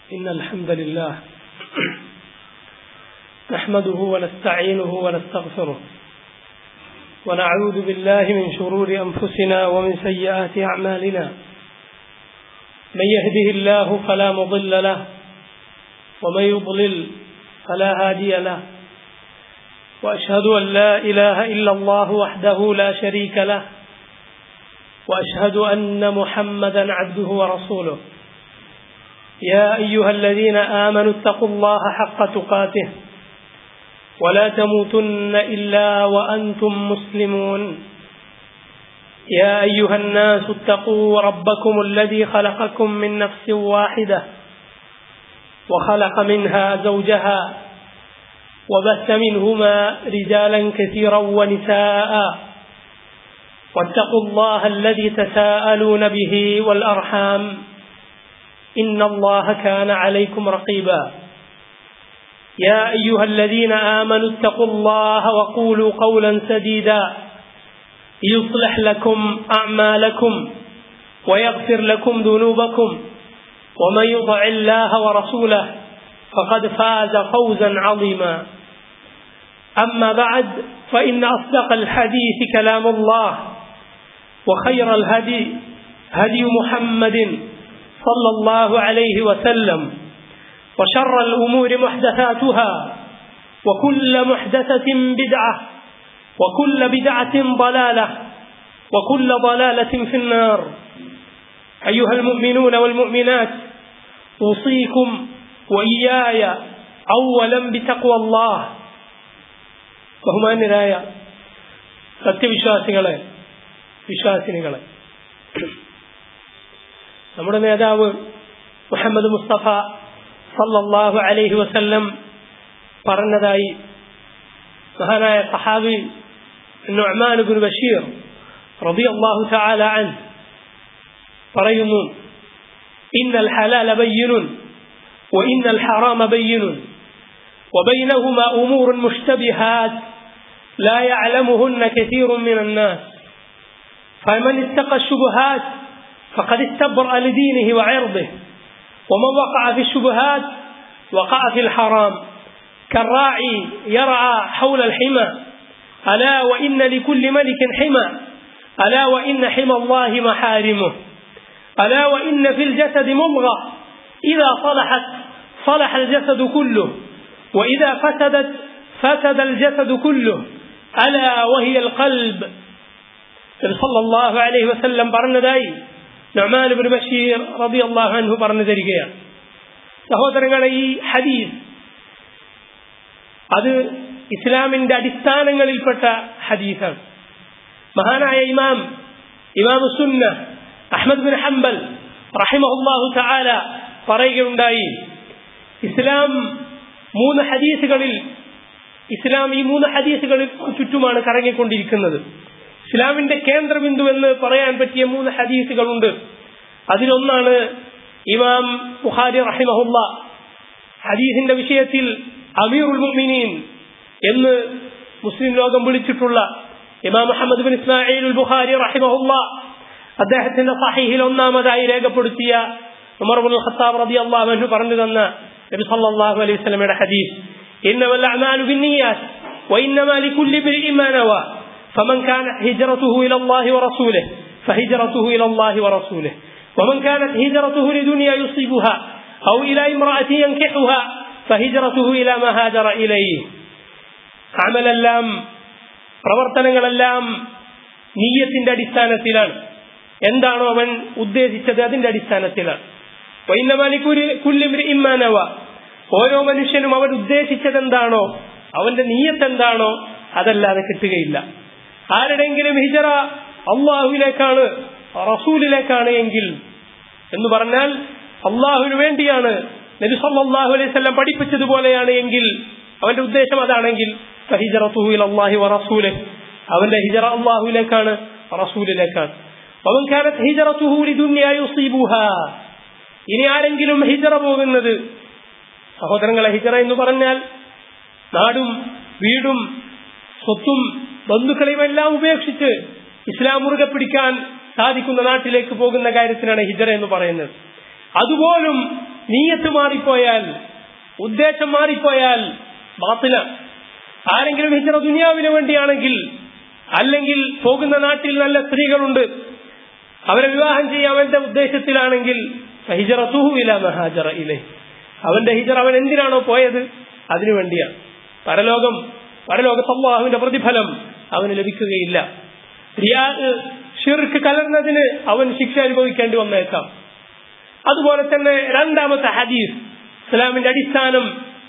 إن الحمد لله نحمده ونستعينه ونستغفره ونعوذ بالله من شرور أنفسنا ومن سيئات أعمالنا من يهده الله فلا مضل له ومن يضلل فلا هادي له وأشهد أن لا إله إلا الله وحده لا شريك له وأشهد أن محمدا عبده ورسوله يا أيها الذين آمنوا اتقوا الله حق تقاته ولا تموتن إلا وأنتم مسلمون يا أيها الناس اتقوا ربكم الذي خلقكم من نفس واحدة وخلق منها زوجها وبث منهما رجالا كثيرا ونساء واتقوا الله الذي تساءلون به والأرحام إن الله كان عليكم رقيبا يا أيها الذين آمنوا اتقوا الله وقولوا قولا سديدا يصلح لكم أعمالكم ويغفر لكم ذنوبكم ومن يطع الله ورسوله فقد فاز فوزا عظيما أما بعد فإن أصدق الحديث كلام الله وخير الهدي هدي محمد صلى الله عليه وسلم وشر الأمور محدثاتها وكل محدثة بدعة وكل بدعة ضلالة وكل ضلالة في النار أيها المؤمنون والمؤمنات أوصيكم وإياي أولا بتقوى الله ബഹുമാന്യരായ സത്യവിശ്വാസികളെ വിശ്വാസിനികളെ നമ്മുടെ നേതാവ് മുഹമ്മദ് മുസ്തഫ സല്ലല്ലാഹു അലൈഹി വസല്ലം പറഞ്ഞതായി മഹാനായ സഹാബി നുഅ്മാൻ ഇബ്നു ബഷീർ റളിയല്ലാഹു തആല അൻ പറയുന്നു ഇന്നൽ ഹലാല ബയ്യിനുൻ وإن الحرام بين وبينهما أمور مشتبهات لا يعلمهن كثير من الناس فمن اتقى الشبهات فقد استبرأ لدينه وعرضه ومن وقع في الشبهات وقع في الحرام كالراعي يرعى حول الحمى ألا وإن لكل ملك حمى ألا وإن حمى الله محارمه ألا وإن في الجسد مضغة إذا صلحت صلح الجسد كله وإذا فسدت فسد الجسد كله ألا وهي القلب صلى الله عليه وسلم പറഞ്ഞതായി നൊമാൻ ഇബ്നു ബഷീർ റളിയല്ലാഹു അൻഹു പറഞ്ഞു തരികയാണ് സഹോദരങ്ങളെ ഈ ഹദീസ് അത് ഇസ്ലാമിന്റെ അടിസ്ഥാനങ്ങളിൽപ്പെട്ട ഹദീസാണ് മഹാനായ ഇമാം ഇമാം സുന്ന അഹ്മദ് ബിൻ ഹംബൽ റഹിമഹുല്ലാഹു തആല പറയുകയുണ്ടായി ഇസ്ലാം മൂന്ന് ഹദീസുകളിൽ ഇസ്ലാം ഈ മൂന്ന് ഹദീസുകളിൽ ചുറ്റുമാണ് കറങ്ങിക്കൊണ്ടിരിക്കുന്നത് ഇസ്ലാമിന്റെ കേന്ദ്രബിന്ദു എന്ന് പറയാൻ പറ്റിയ മൂന്ന് ഹദീസുകളുണ്ട് അതിലൊന്നാണ് ഇമാം ബുഖാരി റഹിമഹുല്ല ഹദീസിന്റെ വിഷയത്തിൽ അമീറുൽ മുഅ്മിനീൻ എന്ന് മുസ്ലിം ലോകം വിളിച്ചിട്ടുള്ള ഇമാം മുഹമ്മദ് ബിൻ ഇസ്മായിൽ ബുഖാരി റഹിമഹുല്ല അദ്ദേഹത്തിന്റെ സഹീഹിൽ ഒന്നാമതായി രേഖപ്പെടുത്തിയ ഉമർ ബിൻ ഖത്താബ് റളിയല്ലാഹു അൻഹു പറഞ്ഞു തന്ന നബി സല്ലല്ലാഹു അലൈഹി വസല്ലമയുടെ ഹദീസ് ഇന്നമൽ അഅമാലു ബിന്നിയാത്ത് وإنما لكل امرئ ما نوى فمن كانت هجرته إلى الله ورسوله فهجرته إلى الله ورسوله ومن كانت هجرته لدنيا يصيبها أو إلى امرأة ينكحها فهجرته إلى ما هاجر إليه عمل എല്ലാം പ്രവർത്തനങ്ങളെല്ലാം നീയത്തിന്റെ അടിസ്ഥാനത്തിലാണ് എന്താണോ അവൻ ഉദ്ദേശിച്ചത് അതിന്റെ അടിസ്ഥാനത്തിലാണ് ഇമ്മാനവ ഓരോ മനുഷ്യനും അവൻ ഉദ്ദേശിച്ചത് എന്താണോ അവന്റെ നീയത്ത് എന്താണോ അതല്ലാതെ കിട്ടുകയില്ല ആരുടെങ്കിലും ഹിജറ അള്ളാഹുവിലേക്കാണ് റസൂലിലേക്കാണ് എങ്കിൽ എന്ന് പറഞ്ഞാൽ അള്ളാഹുവിന് വേണ്ടിയാണ് നബി സല്ലല്ലാഹു അലൈഹി വസല്ലം പഠിപ്പിച്ചതുപോലെയാണ് എങ്കിൽ അവന്റെ ഉദ്ദേശം അതാണെങ്കിൽ ഫഹിജറത്തുഹു ഇലല്ലാഹി വറസൂലിഹി അവന്റെ ഹിജറ അള്ളാഹുവിലേക്കാണ് റസൂലിലേക്കാണ് അവൻ കാനത്ത് ഹിജറത്തുഹു ലിദുനിയ യുസീബുഹാ ഇനി ആരെങ്കിലും ഹിജറ പോകുന്നത് സഹോദരങ്ങളെ ഹിജറ എന്ന് പറഞ്ഞാൽ നാടും വീടും സ്വത്തും ബന്ധുക്കളെയും എല്ലാം ഉപേക്ഷിച്ച് ഇസ്ലാം മുറുകെ പിടിക്കാൻ സാധിക്കുന്ന നാട്ടിലേക്ക് പോകുന്ന കാര്യത്തിനാണ് ഹിജറ എന്ന് പറയുന്നത് അതുപോലും നീയത്ത് മാറിപ്പോയാൽ ഉദ്ദേശം മാറിപ്പോയാൽ ബാത്തില ആരെങ്കിലും ഹിജറ ദുനിയാവിന് വേണ്ടിയാണെങ്കിൽ അല്ലെങ്കിൽ പോകുന്ന നാട്ടിൽ നല്ല സ്ത്രീകളുണ്ട് അവരെ വിവാഹം ചെയ്യാൻ അവന്റെ ഉദ്ദേശത്തിലാണെങ്കിൽ ഹിജറത്തുഹു ഇല മഹാജറ ഇലേ അവന്റെ ഹിജറ അവൻ എന്തിനാണോ പോയത് അതിനു വേണ്ടിയാണ് പരലോകം പരലോക അള്ളാഹുവിന്റെ പ്രതിഫലം അവന് ലഭിക്കുകയില്ല റിയാ ഷിർക്ക് കലർന്നതിന് അവൻ ശിക്ഷ അനുഭവിക്കേണ്ടി വന്നേക്കാം അതുപോലെ തന്നെ രണ്ടാമത്തെ ഹദീസ് ഇസ്ലാമിന്റെ അടിസ്ഥാനം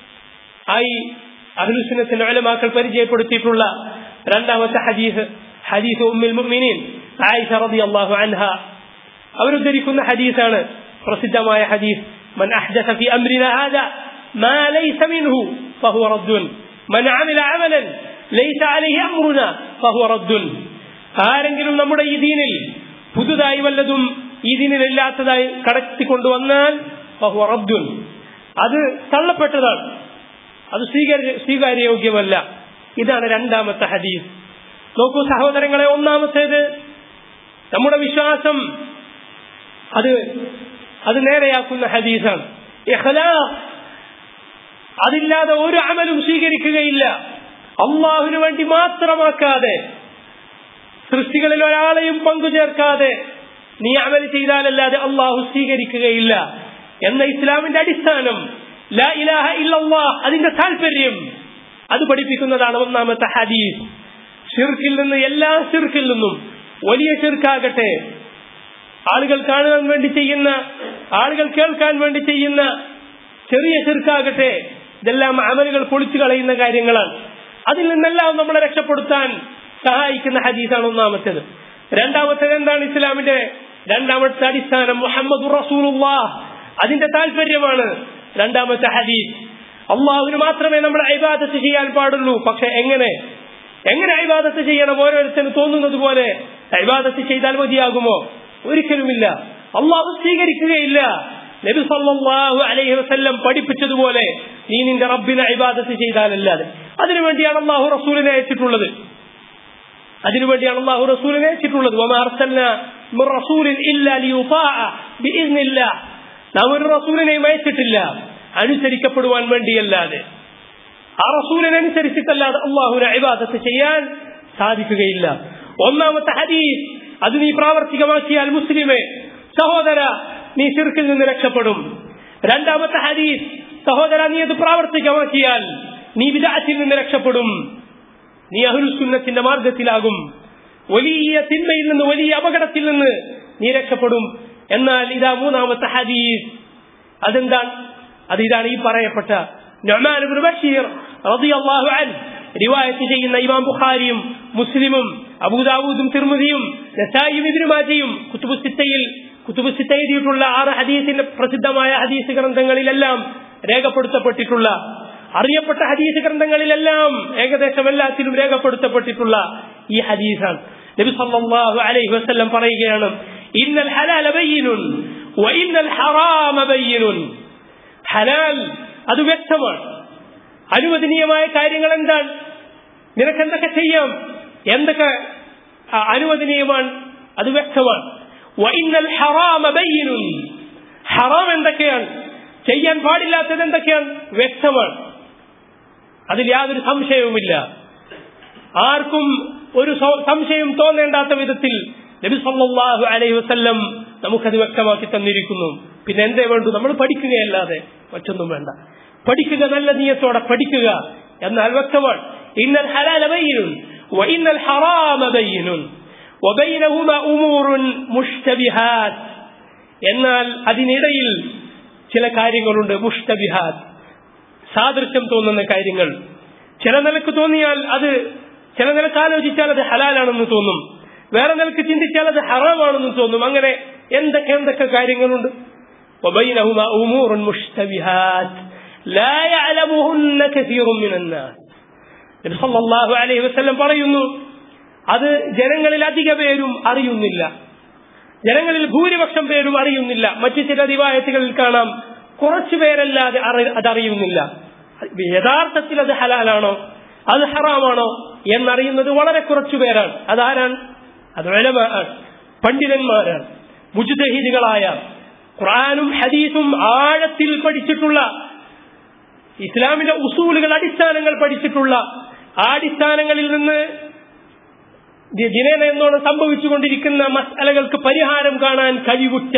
ആയി അഹ്ലുസുന്നത്തിന്റെ അലമാക്കൾ പരിചയപ്പെടുത്തിയിട്ടുള്ള രണ്ടാമത്തെ ഹദീസ് ഹദീസ് ഉമ്മിൽ മുഅ്മിനീൻ ആയിഷ റളിയല്ലാഹു അൻഹ അവരുദ്ധരിക്കുന്ന ഹദീസാണ് പ്രസിദ്ധമായ ഹദീസ് من أحدث في أمرنا هذا ما ليس منه فهو رد من عمل عملا ليس عليه أمرنا فهو رد ആരെങ്കിലും നമ്മുടെ ഈ ദീനിൽ പുതുതായി വല്ലതും ഈ ദീനിലില്ലാത്തതായി കടത്തിക്കൊണ്ടുവന്നാൽ ഫഹുവ റബ്ദുൻ അത് തള്ളപ്പെട്ടതാണ് അത് സ്വീകാര്യ സ്വീകാര്യോഗ്യമല്ല ഇതാണ് രണ്ടാമത്തെ ഹദീസ് നോക്കൂ സഹോദരങ്ങളെ ഒന്നാമത്തേത് നമ്മുടെ വിശ്വാസം അത് അത് നേരെയാക്കുന്ന ഹദീസാണ് ഇഖ്ലാസ് അതില്ലാതെ ഒരു അമലും സ്വീകരിക്കുകയില്ല അള്ളാഹുവിന് വേണ്ടി മാത്രമാക്കാതെ സൃഷ്ടികളിൽ ഒരാളെയും പങ്കുചേർക്കാതെ നീ അമൽ ചെയ്താലല്ലാതെ അള്ളാഹു സ്വീകരിക്കുകയില്ല എന്ന ഇസ്ലാമിന്റെ അടിസ്ഥാനം ലാ ഇലാഹ ഇല്ലല്ലാഹ് അതിന്റെ താല്പര്യം അത് പഠിപ്പിക്കുന്നതാണ് ഒന്നാമത്തെ ഹദീസ് ഷിർക്കിൽ നിന്ന് എല്ലാ ഷിർക്കിൽ നിന്നും വലിയ ഷിർക്കാകട്ടെ ആളുകൾ കാണുവാൻ വേണ്ടി ചെയ്യുന്ന ആളുകൾ കേൾക്കാൻ വേണ്ടി ചെയ്യുന്ന ചെറിയ ഷിർക്കാകട്ടെ ഇതെല്ലാം അമലുകൾ പൊളിച്ചു കളയുന്ന കാര്യങ്ങളാണ് അതിൽ നിന്നെല്ലാം നമ്മളെ രക്ഷപ്പെടുത്താൻ സഹായിക്കുന്ന ഹദീസാണ് ഒന്നാമത്തേത് രണ്ടാമത്തേത് എന്താണ് ഇസ്ലാമിന്റെ രണ്ടാമത്തെ അടിസ്ഥാനം മുഹമ്മദ് റസൂലുള്ളാഹ് അതിന്റെ താല്പര്യമാണ് രണ്ടാമത്തെ ഹദീസ് അള്ളാഹുവിന് മാത്രമേ നമ്മൾ അഭിവാദത്ത് ചെയ്യാൻ പാടുള്ളൂ പക്ഷെ എങ്ങനെ എങ്ങനെ അഭിവാദത്ത് ചെയ്യണം ഓരോരുത്തരും തോന്നുന്നത് പോലെ അഭിവാദത്ത് ചെയ്താൽ മതിയാകുമോ ഒരിക്കലുമില്ല അള്ളാഹു സ്വീകരിക്കുകയില്ല നബി സല്ലല്ലാഹു അലൈഹി വസല്ലം പഠിപ്പിച്ചതുപോലെ നീ നിന്റെ റബ്ബിനെ ഇബാദത്ത് ചെയ്താലല്ലാതെ അതിനുവേണ്ടിയാണ് അള്ളാഹു റസൂലിനെ അയച്ചിട്ടുള്ളത് അതിനുവേണ്ടിയാണ് അള്ളാഹു റസൂലിനെ അയച്ചിട്ടുള്ളത് വമാ അർസൽനാ മിർ റസൂലിൻ ഇല്ലാ ലിയുതാഅ ബിഇذനില്ലാഹ് നാം ഒരു റസൂലിനെയും അയച്ചിട്ടില്ല അനുസരിക്കപ്പെടുവാൻ വേണ്ടിയല്ലാതെ ആ റസൂലിനെ അനുസരിച്ചിട്ടല്ലാതെ അള്ളാഹുവിനെ ഇബാദത്ത് ചെയ്യാൻ സാധിക്കുകയില്ല ഒന്നാമത്തെ ഹദീസ് അത് നീ പ്രാവർത്തികമാക്കിയാൽ മുസ്ലിമെ സഹോദര നീ ശിർക്കിൽ നിന്ന് രക്ഷപ്പെടും രണ്ടാമത്തെ ഹദീസ് സഹോദര നീ അത് പ്രാവർത്തികമാക്കിയാൽ നീ വിദാറ്റിൽ നിന്ന് രക്ഷപ്പെടും നീ അഹുലുസുന്നത്തിന്റെ മാർഗത്തിലാകും വലിയ തിന്മയിൽ നിന്ന് വലിയ അപകടത്തിൽ നിന്ന് നീ രക്ഷപ്പെടും എന്നാൽ ഇതാ മൂന്നാമത്തെ ഹദീസ് അതെന്താണ് അത് ഇതാണ് ഈ പറയപ്പെട്ട നൊമാൻ ബഷീർ റളിയല്ലാഹു അൻഹു റിവായത്ത് ചെയ്യുന്ന ഇമാം ബുഖാരിയും മുസ്ലിമും അബൂദാവൂദും തിർമുദിയും നസായിയും ഇബ്നു മാജയും കുത്തുബു സിത്തയിൽ കുത്തുബു സിത്ത എഴുതിയിട്ടുള്ള ആറ് ഹദീസിന്റെ പ്രസിദ്ധമായ ഹദീസ് ഗ്രന്ഥങ്ങളിലെല്ലാം രേഖപ്പെടുത്തപ്പെട്ടിട്ടുള്ള അറിയപ്പെട്ട ഹദീസ് ഗ്രന്ഥങ്ങളിലെല്ലാം ഏകദേശം എല്ലാത്തിലും രേഖപ്പെടുത്തപ്പെട്ടിട്ടുള്ള ഈ ഹദീസാണ് നബി സല്ലല്ലാഹു അലൈഹി വസല്ലം പറയുകയാണ് ഇന്നൽ ഹലാല ബയ്യിനുൻ വ ഇന്നൽ ഹറാമ ബയ്യിനുൻ ഹലാൽ അത് വ്യക്തമാണ് അനുവദനീയമായ കാര്യങ്ങൾ എന്താണ് നിനക്ക് എന്തൊക്കെ ചെയ്യാം എന്തൊക്കെ അനുവദനീയമാണ് അത് വ്യക്തമാണ് വൈന്നൽ ഹറാമ ബയ്യിനുൻ ഹറാം എന്തൊക്കെയാണ് ചെയ്യാൻ പാടില്ലാത്തത് എന്തൊക്കെയാണ് വ്യക്തമാണ് അതിൽ യാതൊരു സംശയവുമില്ല ആർക്കും ഒരു സംശയം തോന്നേണ്ടാത്ത വിധത്തിൽ നബി സല്ലല്ലാഹു അലൈഹി വസല്ലം നമുക്കത് വ്യക്തമാക്കി തന്നിരിക്കുന്നു പിന്നെ എന്തേ വേണ്ടു നമ്മൾ പഠിക്കുകയല്ലാതെ മറ്റൊന്നും വേണ്ട പഠിക്കുക നല്ല നീയത്തോടെ പഠിക്കുക എന്നാൽ വ്യക്തമാണ് ഇന്നൽ ഹലാല ബയ്യിനുൻ വഇന്നൽ ഹറാമ ബയ്യിനുൻ وبينهما أمور مشتبهات എന്നാൽ അതിനിടയിൽ ചില കാര്യങ്ങളുണ്ട് മുഷ്തബിഹാത്ത് സാദൃശ്യം തോന്നുന്ന കാര്യങ്ങൾ ചില നിലക്ക് തോന്നിയാൽ അത് ചില നിലക്ക് ആലോചിച്ചാൽ അത് ഹലാലാണെന്ന് തോന്നും വേറെ നിലക്ക് ചിന്തിച്ചാൽ അത് ഹറാമാണെന്ന് തോന്നും അങ്ങനെ എന്തൊക്കെ എന്തൊക്കെ കാര്യങ്ങളുണ്ട് وبينهما أمور مشتبهات لا يعلمهن كثير من الناس നബി സല്ലല്ലാഹു അലൈഹി വസല്ലം പറയുന്നു അത് ജനങ്ങളിൽ അധിക പേരും അറിയുന്നില്ല ജനങ്ങളിൽ ഭൂരിപക്ഷം പേരും അറിയുന്നില്ല മറ്റു ചില റിവായത്തുകളിൽ കാണാം കുറച്ചു പേരല്ലാതെ അതറിയുന്നില്ല യഥാർത്ഥത്തിൽ അത് ഹലാലാണോ അത് ഹറാമാണോ എന്നറിയുന്നത് വളരെ കുറച്ചു പേരാണ് അതാരാണ് അത് ആണ് പണ്ഡിതന്മാരാണ് മുജുദഹിദികളായ ഖുർആാനും ഹദീസും ആഴത്തിൽ പഠിച്ചിട്ടുള്ള ഇസ്ലാമിന്റെ ഉസൂലുകൾ അടിസ്ഥാനങ്ങൾ പഠിച്ചിട്ടുള്ള ആ അടിസ്ഥാനങ്ങളിൽ നിന്ന് ദി- ദിനേന എന്നോണം സംഭവിച്ചുകൊണ്ടിരിക്കുന്ന മസലകൾക്ക് പരിഹാരം കാണാൻ കഴിവുറ്റ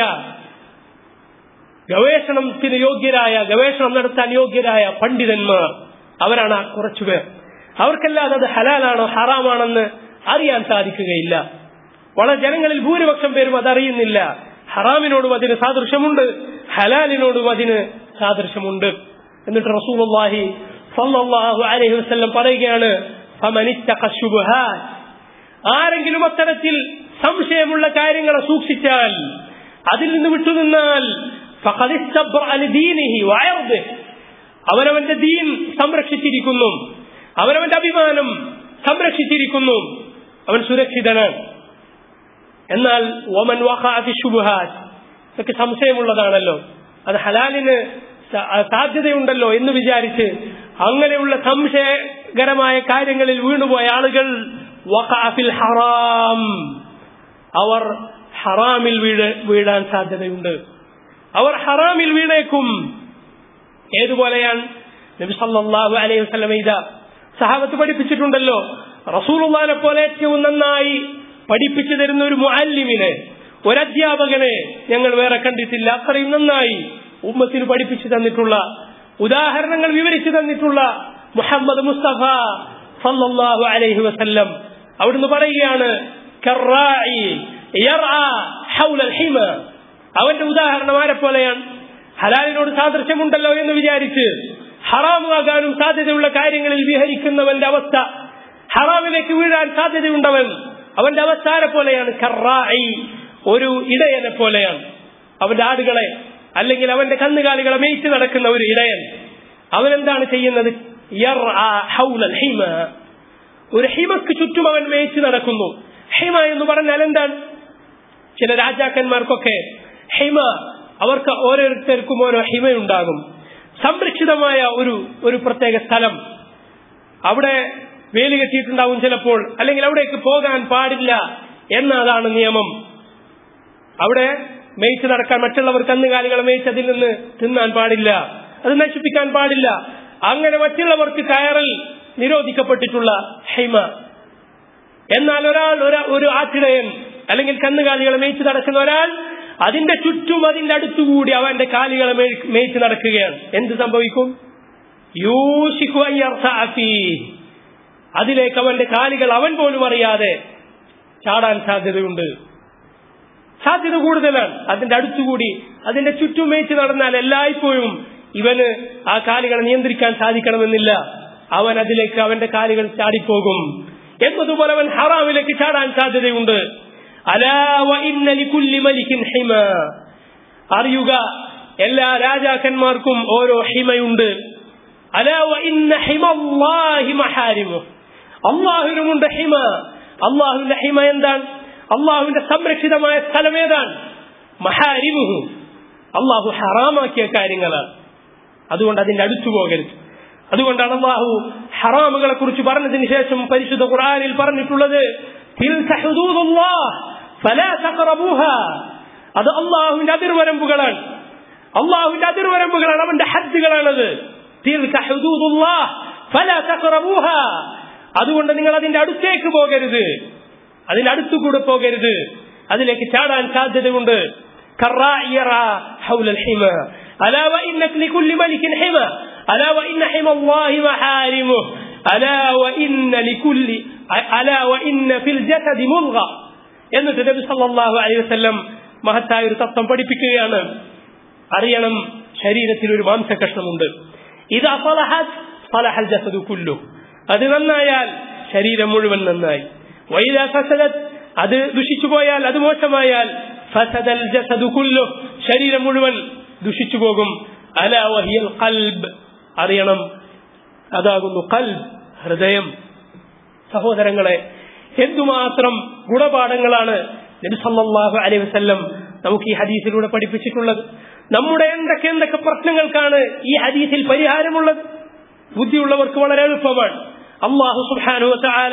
ഗവേഷണത്തിന് യോഗ്യരായ ഗവേഷണം നടത്താൻ യോഗ്യരായ പണ്ഡിതന്മാർ അവരാണ് ആ കുറച്ചുപേർ അവർക്കല്ലാതെ അത് ഹലാലാണോ ഹറാമാണെന്ന് അറിയാൻ സാധിക്കുകയില്ല വളരെ ജനങ്ങളിൽ ഭൂരിപക്ഷം പേരും അതറിയുന്നില്ല ഹറാമിനോടും അതിന് സാദൃശ്യമുണ്ട് ഹലാലിനോടും അതിന് സാദൃശ്യമുണ്ട് എന്നിട്ട് റസൂലുള്ളാഹി സ്വല്ലല്ലാഹു അലൈഹി വസല്ലം പറയുകയാണ് ഫമനിത്തഖ ശുബ്ഹാത്ത് ആരെങ്കിലും അത്തരത്തിൽ സംശയമുള്ള കാര്യങ്ങളെ സൂക്ഷിച്ചാൽ അതിൽ നിന്ന് വിട്ടുനിന്നാൽ ഫഖദ് ഇസ്തബ്റഅ ലിദീനിഹി വഅർദിഹി. അവനവന്റെ ദീൻ സംരക്ഷിച്ചിരിക്കുന്നു അവനവന്റെ അഭിമാനം സംരക്ഷിച്ചിരിക്കുന്നു അവൻ സുരക്ഷിതനാണ് എന്നാൽ ഒമൻ വഖഅ ശുബുഹാത്ത് ഇതൊക്കെ സംശയമുള്ളതാണല്ലോ അത് ഹലാലിന് സ- സാധ്യതയുണ്ടല്ലോ എന്ന് വിചാരിച്ച് അങ്ങനെയുള്ള സംശയകരമായ കാര്യങ്ങളിൽ വീണുപോയ ആളുകൾ വഖഅ ഫിൽ ഹറാം അവർ ഹറാമിൽ വീഴ വീഴാൻ സാധ്യതയുണ്ട് അവർ ഹറാമിൽ വീണേക്കും ഏതുപോലെയാണ് നബി സല്ലല്ലാഹു അലൈഹി വസല്ലം ഇത സഹാബത്ത് പഠിപ്പിച്ചിട്ടുണ്ടല്ലോ റസൂലുള്ളാഹിനെ പോലെ ഏറ്റവും നന്നായി പഠിപ്പിച്ചു തരുന്ന ഒരു മുഅല്ലിമിനെ ഒരു അധ്യാപകനെ ഞങ്ങൾ വേറെ കണ്ടിട്ടില്ല അത്രയും നന്നായി ഉമ്മത്തിന് പഠിപ്പിച്ചു തന്നിട്ടുള്ള ഉദാഹരണങ്ങൾ വിവരിച്ചു തന്നിട്ടുള്ള മുഹമ്മദ് മുസ്തഫ സല്ലല്ലാഹു അലൈഹി വസല്ലം അവിടുന്ന് പറയുകയാണ് കറായി യർആ ഹൗലൽ ഹിമ അവന്റെ ഉദാഹരണം ആരെ പോലെയാണ് ഹലാലിനോട് സാദൃശ്യമുണ്ടല്ലോ എന്ന് വിചാരിച്ച് ഹറാമാകാനും സാധ്യതയുള്ള കാര്യങ്ങളിൽ വിഹരിക്കുന്നവന്റെ അവസ്ഥ ഹറാമിലേക്ക് വീഴാൻ സാധ്യതയുണ്ടവൻ അവന്റെ അവസ്ഥ ആരെ പോലെയാണ് കറായി ഒരു ഇടയനെ പോലെയാണ് അവന്റെ ആടുകളെ അല്ലെങ്കിൽ അവന്റെ കന്നുകാലികളെ മേയിച്ച് നടക്കുന്ന ഒരു ഇടയൻ അവൻ എന്താണ് ചെയ്യുന്നത് യർആ ഹൗലൽ ഹിമ ഒരു ഹിമക്ക് ചുറ്റും അവൻ മേയിച്ച് നടക്കുന്നു ഹിമ എന്ന് പറഞ്ഞാൽ എന്താണ് ചില രാജാക്കന്മാർക്കൊക്കെ ഹിമ അവർക്ക് ഓരോരുത്തർക്കും ഓരോ ഹിമയുണ്ടാകും സംരക്ഷിതമായ ഒരു ഒരു പ്രത്യേക സ്ഥലം അവിടെ വേലി കെട്ടിയിട്ടുണ്ടാവും ചിലപ്പോൾ അല്ലെങ്കിൽ അവിടേക്ക് പോകാൻ പാടില്ല എന്നതാണ് നിയമം അവിടെ മേയിച്ച് നടക്കാൻ മറ്റുള്ളവർ കന്നുകാലികളെ മേയിച്ച് അതിൽ നിന്ന് തിന്നാൻ പാടില്ല അത് നശിപ്പിക്കാൻ പാടില്ല അങ്ങനെ മറ്റുള്ളവർക്ക് കയറൽ നിരോധിക്കപ്പെട്ടിട്ടുള്ള ഹൈമ എന്നാൽ ഒരാൾ ഒരു ഒരു ആട്ടിടയൻ അല്ലെങ്കിൽ കന്നുകാലികളെ മേയിച്ച് നടക്കുന്ന ഒരാൾ അതിന്റെ ചുറ്റും അതിന്റെ അടുത്തുകൂടി അവന്റെ കാലികളെ മേയ്- മേയിച്ച് നടക്കുകയാണ് എന്ത് സംഭവിക്കും യൂഷിക്കു അൻ യർതഅ ഫീഹ്. അതിലേക്ക് അവന്റെ കാലികൾ അവൻ പോലും അറിയാതെ ചാടാൻ സാധ്യതയുണ്ട് സാധ്യത കൂടുതലാണ് അതിന്റെ അടുത്തുകൂടി അതിന്റെ ചുറ്റും മേയിച്ച് നടന്നാൽ എല്ലായ്പ്പോഴും ഇവന് ആ കാലികളെ നിയന്ത്രിക്കാൻ സാധിക്കണമെന്നില്ല അവൻ അതിലേക്ക് അവന്റെ കാലികൾ ചാടിപ്പോകും എന്നതുപോലെ അവൻ ഹറാമിലേക്ക് ചാടാൻ സാധ്യതയുണ്ട് അലാ വ ഇന്ന ലികുല്ലി മലിക്കിൻ ഹിമ അറിയുക എല്ലാ രാജാക്കന്മാർക്കും ഓരോ ഹിമയുണ്ട് അലാ വ ഇന്ന ഹിമല്ലാഹി മഹാരിമു അള്ളാഹുവിനുമുണ്ട് ഹിമ അള്ളാഹുവിന്റെ ഹിമ എന്താണ് അള്ളാഹുവിന്റെ സംരക്ഷിതമായ സ്ഥലം ഏതാണ് മഹാരിമുഹു അള്ളാഹു ഹറാമാക്കിയ കാര്യങ്ങളാണ് അതുകൊണ്ട് അതിന്റെ അടുത്തു പോകരുത് അതുകൊണ്ടാണ് അള്ളാഹു ഹറാമുകളെ കുറിച്ച് പറഞ്ഞതിന് ശേഷം പരിശുദ്ധ ഖുർആനിൽ പറഞ്ഞിട്ടുള്ളത് "തിൽക ഹുദൂദുല്ലാഹ് ഫലാ തഖറബൂഹാ." അത് അള്ളാഹുവിന്റെ അതിർവരമ്പുകളാണ് അള്ളാഹുവിന്റെ അതിർവരമ്പുകളാണ് അവന്റെ ഹദ്ദുകളാണത് "തിൽക ഹുദൂദുല്ലാഹ് ഫലാ തഖറബൂഹാ." അതുകൊണ്ട് നിങ്ങൾ അതിന്റെ അടുത്തേക്ക് പോകരുത് അതിന്റെ അടുത്തുകൂടെ പോകരുത് അതിലേക്ക് ചാടാൻ സാധ്യതയുണ്ട് كالراعي يرعى حول الحمى ألا وإن لكل ملك حمى ألا وإن حمى الله محارمه ألا وإن لكل ألا وإن في الجسد مضغة എന്നിട്ട് നബി സല്ലല്ലാഹു അലൈഹി വസല്ലം മഹത്തായ ഒരു തത്വം പഠിപ്പിക്കുകയാണ് അറിയണം ശരീരത്തിൽ ഒരു മാംസകഷ്ണമുണ്ട് ഇത് അഫലഹത് ഫലഹൽ ജസദു കുല്ലു അത് നന്നായാൽ ശരീരം മുഴുവൻ നന്നായി വൈദ ഫസദത് അത് ദുഷിച്ചു പോയാൽ അത് മോശമായാൽ ഫസദൽ ജസദു കുല്ലു ശരീരം മുഴുവൻ ദുഷിച്ചു പോകും അല വഹിയൽ ഖൽബ് അറിയണം അതാകുന്നു കൽബ് ഹൃദയം സഹോദരങ്ങളെ എന്തുമാത്രം ഗുണപാഠങ്ങളാണ് നബി സല്ലല്ലാഹു അലൈഹി വസല്ലം നമുക്ക് ഈ ഹദീസിലൂടെ പഠിപ്പിച്ചിട്ടുള്ളത് നമ്മുടെ എന്തൊക്കെ എന്തൊക്കെ പ്രശ്നങ്ങൾക്കാണ് ഈ ഹദീസിൽ പരിഹാരമുള്ളത് ബുദ്ധിയുള്ളവർക്ക് വളരെ എളുപ്പമാണ് അള്ളാഹു സുബ്ഹാനഹു വതആല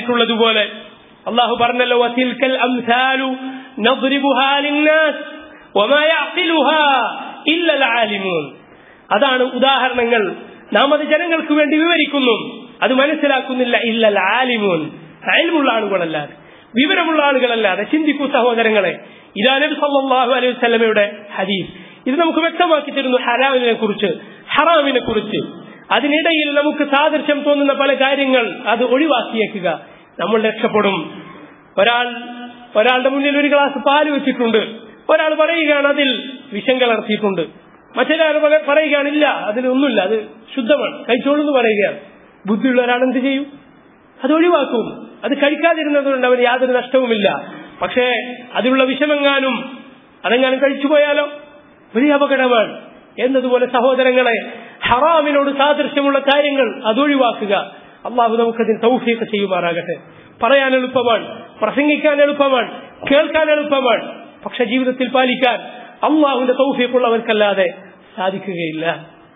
പറഞ്ഞിട്ടുള്ളതുപോലെ അള്ളാഹു പറഞ്ഞല്ലോ വതിൽക്കൽ അംസാലു നദ്രിബുഹാ ലിന്നാസ് وما يعقلها إلا العالمون അതാണ് ഉദാഹരണങ്ങൾ നാം അത് ജനങ്ങൾക്ക് വേണ്ടി വിവരിക്കുന്നു അത് മനസ്സിലാക്കുന്നില്ല ഇല്ലൽ ആലിമൂൻ അയൽമുള്ള ആളുകളല്ലാതെ വിവരമുള്ള ആളുകളല്ലാതെ ചിന്തിക്കൂ സഹോദരങ്ങളെ ഇതാ നബി സല്ലല്ലാഹു അലൈഹി വസല്ലമയുടെ ഹദീസ് ഇത് നമുക്ക് വ്യക്തമാക്കി തരുന്നു ഹലാമിനെ കുറിച്ച് ഹറാമിനെ കുറിച്ച് അതിനിടയിൽ നമുക്ക് സാദൃശ്യം തോന്നുന്ന പല കാര്യങ്ങൾ അത് ഒഴിവാക്കിയേക്കുക നമ്മൾ രക്ഷപ്പെടും ഒരാൾ ഒരാളുടെ മുന്നിൽ ഒരു ഗ്ലാസ് പാല് വെച്ചിട്ടുണ്ട് ഒരാൾ പറയുകയാണ് അതിൽ വിഷം കലർത്തിയിട്ടുണ്ട് മറ്റൊരാൾ പക- പറയുകയാണ് ഇല്ല അതിലൊന്നുമില്ല അത് ശുദ്ധമാണ് കഴിച്ചോളൂ എന്ന് പറയുകയാണ് ബുദ്ധിയുള്ള ഒരാൾ എന്ത് ചെയ്യും അത് ഒഴിവാക്കും അത് കഴിക്കാതിരുന്നതുകൊണ്ട് അവന് യാതൊരു നഷ്ടവുമില്ല പക്ഷേ അതിലുള്ള വിഷമെങ്ങാനും അതെങ്ങാനും കഴിച്ചു പോയാലോ വലിയ അപകടമാണ് എന്നതുപോലെ സഹോദരങ്ങളെ ഹറാമിനോട് സാദൃശ്യമുള്ള കാര്യങ്ങൾ അതൊഴിവാക്കുക അള്ളാഹു നമുക്കതിന് തൗഫീഖ് ചെയ്യുമാറാകട്ടെ പറയാൻ എളുപ്പമാണ് പ്രസംഗിക്കാൻ എളുപ്പമാണ് കേൾക്കാൻ എളുപ്പമാണ് പക്ഷെ ജീവിതത്തിൽ പാലിക്കാൻ അള്ളാഹുവിന്റെ തൗഫീഖുള്ളവർക്കല്ലാതെ സാധിക്കുകയില്ല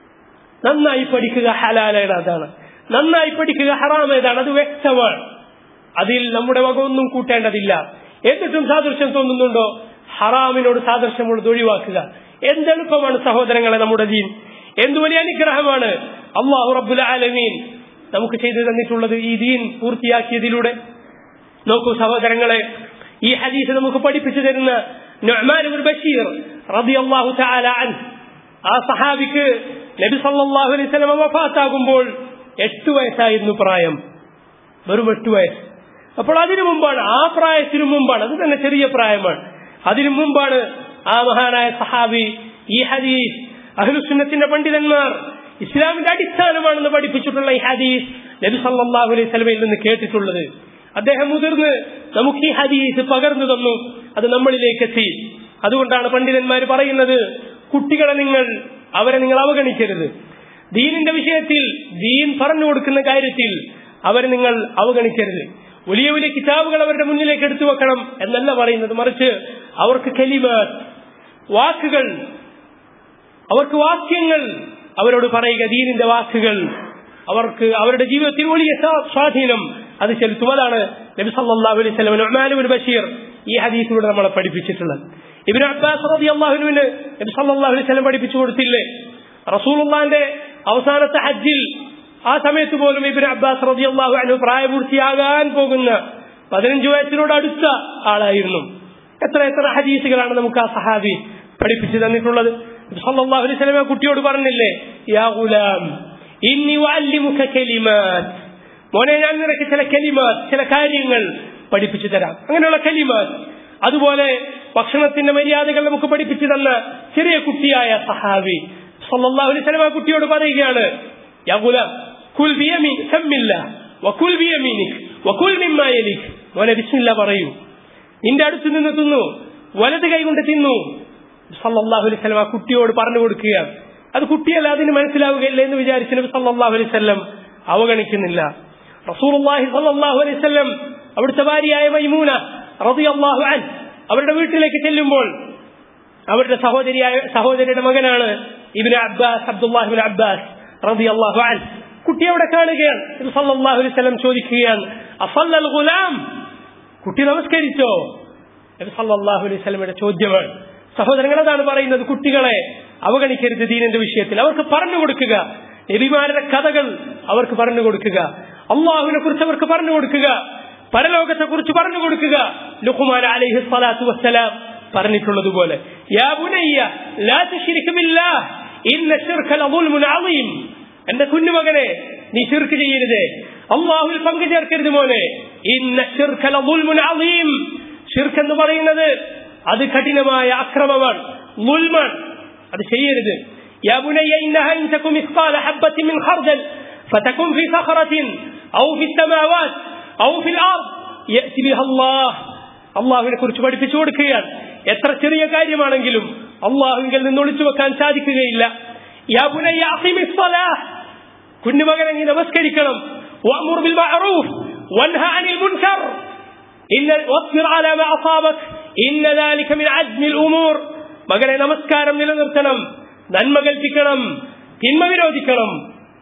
നന്നായി പഠിക്കുക ഹലാലയുടെ അതാണ് നന്നായി പഠിക്കുക ഹറാം ഏതാണ് അത് വ്യക്തമാണ് അതിൽ നമ്മുടെ വക ഒന്നും കൂട്ടേണ്ടതില്ല എന്നിട്ടും സാദൃശ്യം തോന്നുന്നുണ്ടോ ഹറാമിനോട് സാദൃശ്യമുള്ളത് ഒഴിവാക്കുക എന്തെളുപ്പമാണ് സഹോദരങ്ങളെ നമ്മുടെ ദീൻ എന്തു വലിയ അനുഗ്രഹമാണ് അള്ളാഹു റബ്ബുൽ ആലമീൻ നമുക്ക് ചെയ്തു തന്നിട്ടുള്ളത് ഈ ദീൻ പൂർത്തിയാക്കിയതിലൂടെ നോക്കൂ സഹോദരങ്ങളെ ഈ ഹദീസ് നമുക്ക് പഠിപ്പിച്ചു തരുന്ന നുഅ്മാൻ ഇബ്നു ബഷീർ റളിയല്ലാഹു തആല അൻ ആ സഹാബിക്ക് നബി സല്ലല്ലാഹു അലൈഹി വസല്ലം വഫാത്താകുമ്പോൾ എട്ട് വയസ്സായിരുന്നു പ്രായം വെറും എട്ട് വയസ്സ് അപ്പോൾ അതിനു മുമ്പാണ് ആ പ്രായത്തിനു മുമ്പാണ് അത് തന്നെ ചെറിയ പ്രായമാണ് അതിനു മുമ്പാണ് ആ മഹാനായ സഹാബി ഈ ഹദീസ് അഹ്ലുസുന്നത്തിന്റെ പണ്ഡിതന്മാർ ഇസ്ലാമിന്റെ അടിസ്ഥാനമാണെന്ന് പഠിപ്പിച്ചിട്ടുള്ള ഈ ഹദീസ് നബി സല്ലല്ലാഹു അലൈഹി വസല്ലമയിൽ നിന്ന് കേട്ടിട്ടുള്ളത് അദ്ദേഹം മുതിർന്ന് നമുക്ക് ഈ ഹദീസ് പകർന്നു തന്നു അത് നമ്മളിലേക്ക് എത്തി അതുകൊണ്ടാണ് പണ്ഡിതന്മാർ പറയുന്നത് കുട്ടികളെ നിങ്ങൾ അവരെ നിങ്ങൾ അവഗണിക്കരുത് ദീനിന്റെ വിഷയത്തിൽ ദീൻ പറഞ്ഞു കൊടുക്കുന്ന കാര്യത്തിൽ അവരെ നിങ്ങൾ അവഗണിക്കരുത് വലിയ വലിയ കിതാബുകൾ അവരുടെ മുന്നിലേക്ക് എടുത്തു വെക്കണം എന്നല്ല പറയുന്നത് മറിച്ച് അവർക്ക് കലിമാത്ത് വാക്കുകൾ അവർക്ക് വാക്യങ്ങൾ അവരോട് പറയുക ദീനിന്റെ വാക്കുകൾ അവർക്ക് അവരുടെ ജീവിതത്തിൽ വലിയ സ്വാ- സ്വാധീനം അത് ചെലുത്തും അതാണ് നബി സല്ലല്ലാഹു അലൈഹി വസല്ലം നുഅ്മാൻ ഇബ്നു ബഷീർ ഈ ഹദീസിലൂടെ നമ്മളെ പഠിപ്പിച്ചിട്ടുള്ളത് ഇബ്നു അബ്ബാസ് റളിയല്ലാഹുവിന് നബി സല്ലല്ലാഹു അലൈഹി വസല്ലം പഠിപ്പിച്ചു കൊടുത്തില്ലേ റസൂലുള്ളാഹിന്റെ അവസാനത്തെ ഹജ്ജിൽ ആ സമയത്ത് പോലും ഇബ്നു അബ്ബാസ് റളിയല്ലാഹു അൻഹു പ്രായപൂർത്തിയാകാൻ പോകുന്ന പതിനഞ്ച് വയസ്സിനോട് അടുത്ത ആളായിരുന്നു എത്ര എത്ര ഹദീസുകളാണ് നമുക്ക് ആ സഹാബി പഠിപ്പിച്ചു തന്നിട്ടുള്ളത് നബി സല്ലല്ലാഹു അലൈഹി വസല്ലം ആ കുട്ടിയോട് പറഞ്ഞില്ലേ യാ ഗുലാം ഇന്നി വഅല്ലിമുക കലിമാത്ത് മോനെ ഞാൻ നിനക്ക് ചില കലിമാത്ത് ചില കാര്യങ്ങൾ പഠിപ്പിച്ചു തരാം അങ്ങനെയുള്ള കലിമാത്ത് അതുപോലെ ഭക്ഷണത്തിന്റെ മര്യാദകൾ നമുക്ക് പഠിപ്പിച്ചു തന്ന ചെറിയ കുട്ടിയായ സഹാബി സല്ലല്ലാഹു അലൈഹി വസല്ലം ആ കുട്ടിയോട് പറയുകയാണ് യാ ഗുലാം കുൽ ബിയമീൻ സമ്മില്ല വകുൽ ബിയമീനിക് വകുൽ മിമ്മാ യലിക് മോനെ ബിസ്മില്ല പറയൂ നിന്റെ അടുത്ത് നിന്ന് തിന്നു വലത് കൈ കൊണ്ട് തിന്നു സല്ലല്ലാഹു അലൈഹി വസല്ലം ആ കുട്ടിയോട് പറഞ്ഞു കൊടുക്കുകയാണ് അത് കുട്ടിയല്ല അതിന് മനസ്സിലാവുകയില്ല എന്ന് വിചാരിച്ച് നബി സല്ലല്ലാഹു അലൈഹി വസല്ലം അവഗണിക്കുന്നില്ല റസൂലുള്ളാഹി സല്ലല്ലാഹു അലൈഹി വസല്ലം അവിടുത്തെ ഭാര്യയായ മൈമൂന റളിയല്ലാഹു അൻ അവരുടെ വീട്ടിലേക്ക് ചെല്ലുമ്പോൾ അവരുടെ സഹോദരിയായ സഹോദരിയുടെ മകനാണ് Ibnu Abbas Abdullahi Ibnu Abbas റളിയല്ലാഹു അൻ കുട്ടി അവിടെ കാണുകയാണ് നബി സല്ലല്ലാഹു അലൈഹി വസല്ലം ചോദിക്കുകയാണ് അസല്ലൽ ഗുലാം കുട്ടി നമസ്കരിച്ചോ നബി സല്ലല്ലാഹു അലൈഹി വസല്ലമയുടെ ചോദ്യമാണ് സഹോദരങ്ങൾ അതാണ് പറയുന്നത് കുട്ടികളെ അവഗണിക്കരുത് ദീനിന്റെ വിഷയത്തിൽ അവർക്ക് പറഞ്ഞു കൊടുക്കുക നബിമാരുടെ കഥകൾ അവർക്ക് പറഞ്ഞു കൊടുക്കുക അള്ളാഹുവിനെ കുറിച്ച് അവർക്ക് പറഞ്ഞു കൊടുക്കുക പരലോകത്തെ കുറിച്ച് പറഞ്ഞു കൊടുക്കുക ലുഖ്മാൻ അലൈഹി സ്വലാത്തു വസ്സലാം പറഞ്ഞിട്ടുള്ളതുപോലെ യാ ബുനയ്യ ലാ തുശ്രിക് ബില്ലാഹ് ഇന്ന ശിർക ലദുൽമുൻ അളീം എന്റെ കുഞ്ഞുമകനെ നീ ശിർക്ക് ചെയ്യരുത് അള്ളാഹുവിൽ പങ്കു ചേർക്കരുത് മോനെ ഇന്ന ശിർക ലദുൽമുൻ അളീം ഷിർക്ക് എന്ന് പറയുന്നത് അത് കഠിനമായ അക്രമമാണ് മുൽമാണ് അത് ചെയ്യരുത് يا بني إنها إن تكن مثقال حبة من خردل فتكن في صخرة أو في السماوات أو في الأرض يأتي بها الله അള്ളാഹുവിനെ കുറിച്ച് പഠിപ്പിച്ചു കൊടുക്കുകയാണ് എത്ര ചെറിയ കാര്യമാണെങ്കിലും അള്ളാഹുവിൽ നിന്ന് ഒളിച്ചു വെക്കാൻ സാധിക്കുകയില്ല യാ ബുനയ്യ അഖിമി الصلاة കുഞ്ഞുമകനെ നീ നമസ്കരിക്കണം وأمر بالمعروف وانهى عن المنكر إن واصبر على ما أصابك إن ذلك من عزم الأمور മകനെ നമസ്കാരം നിലനിർത്തണം നന്മ കൽപ്പിക്കണം തിന്മ വിരോധിക്കണം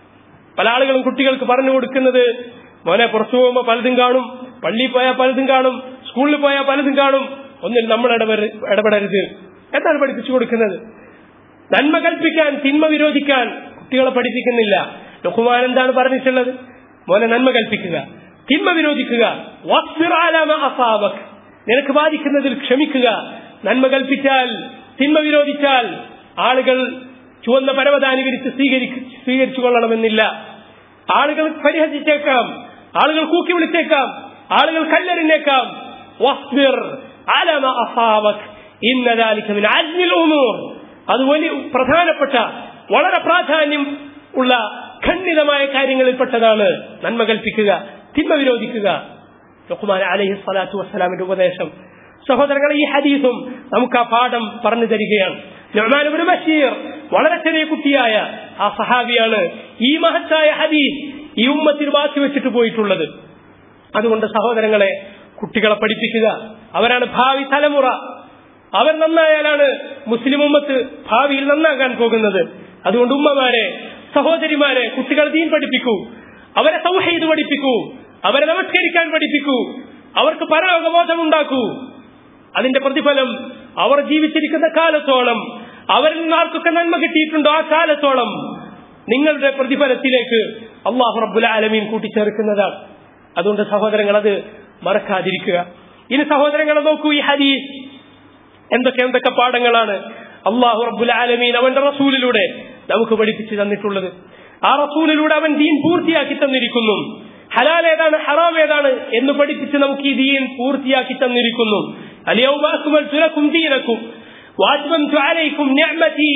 പല ആളുകളും കുട്ടികൾക്ക് പറഞ്ഞു കൊടുക്കുന്നത് മോനെ പുറത്തു പോകുമ്പോൾ പലതും കാണും പള്ളിയിൽ പോയാൽ പലതും കാണും സ്കൂളിൽ പോയാൽ പലതും കാണും ഒന്നിൽ നമ്മൾ ഇടപെട- ഇടപെടരുത് എന്താണ് പഠിപ്പിച്ചു കൊടുക്കുന്നത് നന്മ കൽപ്പിക്കാൻ തിന്മ വിരോധിക്കാൻ കുട്ടികളെ പഠിപ്പിക്കുന്നില്ല ലുക്കുമാൻ എന്താണ് പറഞ്ഞിട്ടുള്ളത് മോനെ നന്മ കൽപ്പിക്കുക തിന്മ വിരോധിക്കുക വസ്ഫിർ അലാ മാ അസാബക്. നിനക്ക് ബാധിക്കുന്നതിൽ ക്ഷമിക്കുക നന്മ കൽപ്പിച്ചാൽ തിന്മ വിരോധിച്ചാൽ ആളുകൾ ചുവന്ന പരവതാനി വിരിച്ച് സ്വീകരിക്ക സ്വീകരിച്ചു കൊള്ളണമെന്നില്ല ആളുകൾ പരിഹസിച്ചേക്കാം ആളുകൾ കൂക്കി വിളിച്ചേക്കാം ആളുകൾ കല്ലെറിഞ്ഞേക്കാം വസ്ബിർ അലാ മാ അസാബക്. ഇന്ന ذلك من عزم الأمور. അത് വലിയ പ്രധാനപ്പെട്ട വളരെ പ്രാധാന്യം ഉള്ള ഖണ്ഡിതമായ കാര്യങ്ങളിൽപ്പെട്ടതാണ് നന്മ കൽപ്പിക്കുക തിന്മ വിരോധിക്കുക ലുഖ്മാൻ അലൈഹി സ്വലാത്തു വസ്സലാമിന്റെ ഉപദേശം സഹോദരങ്ങളെ ഈ ഹദീസും നമുക്ക് ആ പാഠം പറഞ്ഞു തരികയാണ് നുഅ്മാൻ ഇബ്നു ബഷീർ വളരെ ചെറിയ കുട്ടിയായ ആ സഹാബിയാണ് ഈ മഹത്തായ ഹദീസ് ഈ ഉമ്മത്തിൽ ബാക്കി വെച്ചിട്ട് പോയിട്ടുള്ളത് അതുകൊണ്ട് സഹോദരങ്ങളെ കുട്ടികളെ പഠിപ്പിക്കുക അവരാണ് ഭാവി തലമുറ അവർ നന്നായാലാണ് മുസ്ലിം ഉമ്മത്ത് ഭാവിയിൽ നന്നാകാൻ പോകുന്നത് അതുകൊണ്ട് ഉമ്മമാരെ സഹോദരിമാരെ കുട്ടികൾ ദീൻ പഠിപ്പിക്കൂ അവരെ സൗഹീദ് പഠിപ്പിക്കൂ അവരെ നമസ്കരിക്കാൻ പഠിപ്പിക്കൂ അവർക്ക് പരലോകബോധം ഉണ്ടാക്കൂ അതിന്റെ പ്രതിഫലം അവർ ജീവിച്ചിരിക്കുന്ന കാലത്തോളം അവരിൽ നിന്ന് ആർക്കൊക്കെ നന്മ കിട്ടിയിട്ടുണ്ടോ ആ കാലത്തോളം നിങ്ങളുടെ പ്രതിഫലത്തിലേക്ക് അള്ളാഹു റബ്ബുൽ ആലമീൻ കൂട്ടിച്ചേർക്കുന്നതാണ് അതുകൊണ്ട് സഹോദരങ്ങൾ അത് മറക്കാതിരിക്കുക ഇനി സഹോദരങ്ങളെ നോക്കൂ ഈ ഹദീസ് എന്തൊക്കെ എന്തൊക്കെ പാഠങ്ങളാണ് അള്ളാഹു റബ്ബുൽ ആലമീൻ അവന്റെ റസൂലിലൂടെ നമുക്ക് പഠിപ്പിച്ചു തന്നിട്ടുള്ളത് ആ റസൂലിലൂടെ അവൻ ദീൻ പൂർത്തിയാക്കി തന്നിരിക്കുന്നു ഹലാൽ ഏതാണ് ഹറാം ഏതാണ് എന്ന് പഠിപ്പിച്ച് നമുക്ക് ഈ ദീൻ പൂർത്തിയാക്കി തന്നിരിക്കുന്നു اليوم أكملت لكم دينكم وأتممت عليكم نعمتي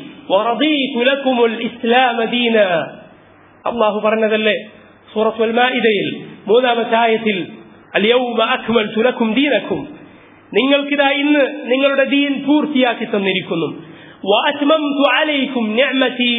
ورضيت لكم الإسلام دينا الله പറഞ്ഞതല്ലേ സൂറത്തുൽ മാഇദയിൽ മൂന്നാമത്തെ ആയത്തിൽ اليوم أكملت لكم دينكم നിങ്ങൾക്കിതാ ഇന്ന് നിങ്ങളുടെ ദീൻ പൂർത്തിയാക്കി തന്നിരിക്കുന്നു വഅത്മംതു അലൈക്കും നിഅമതി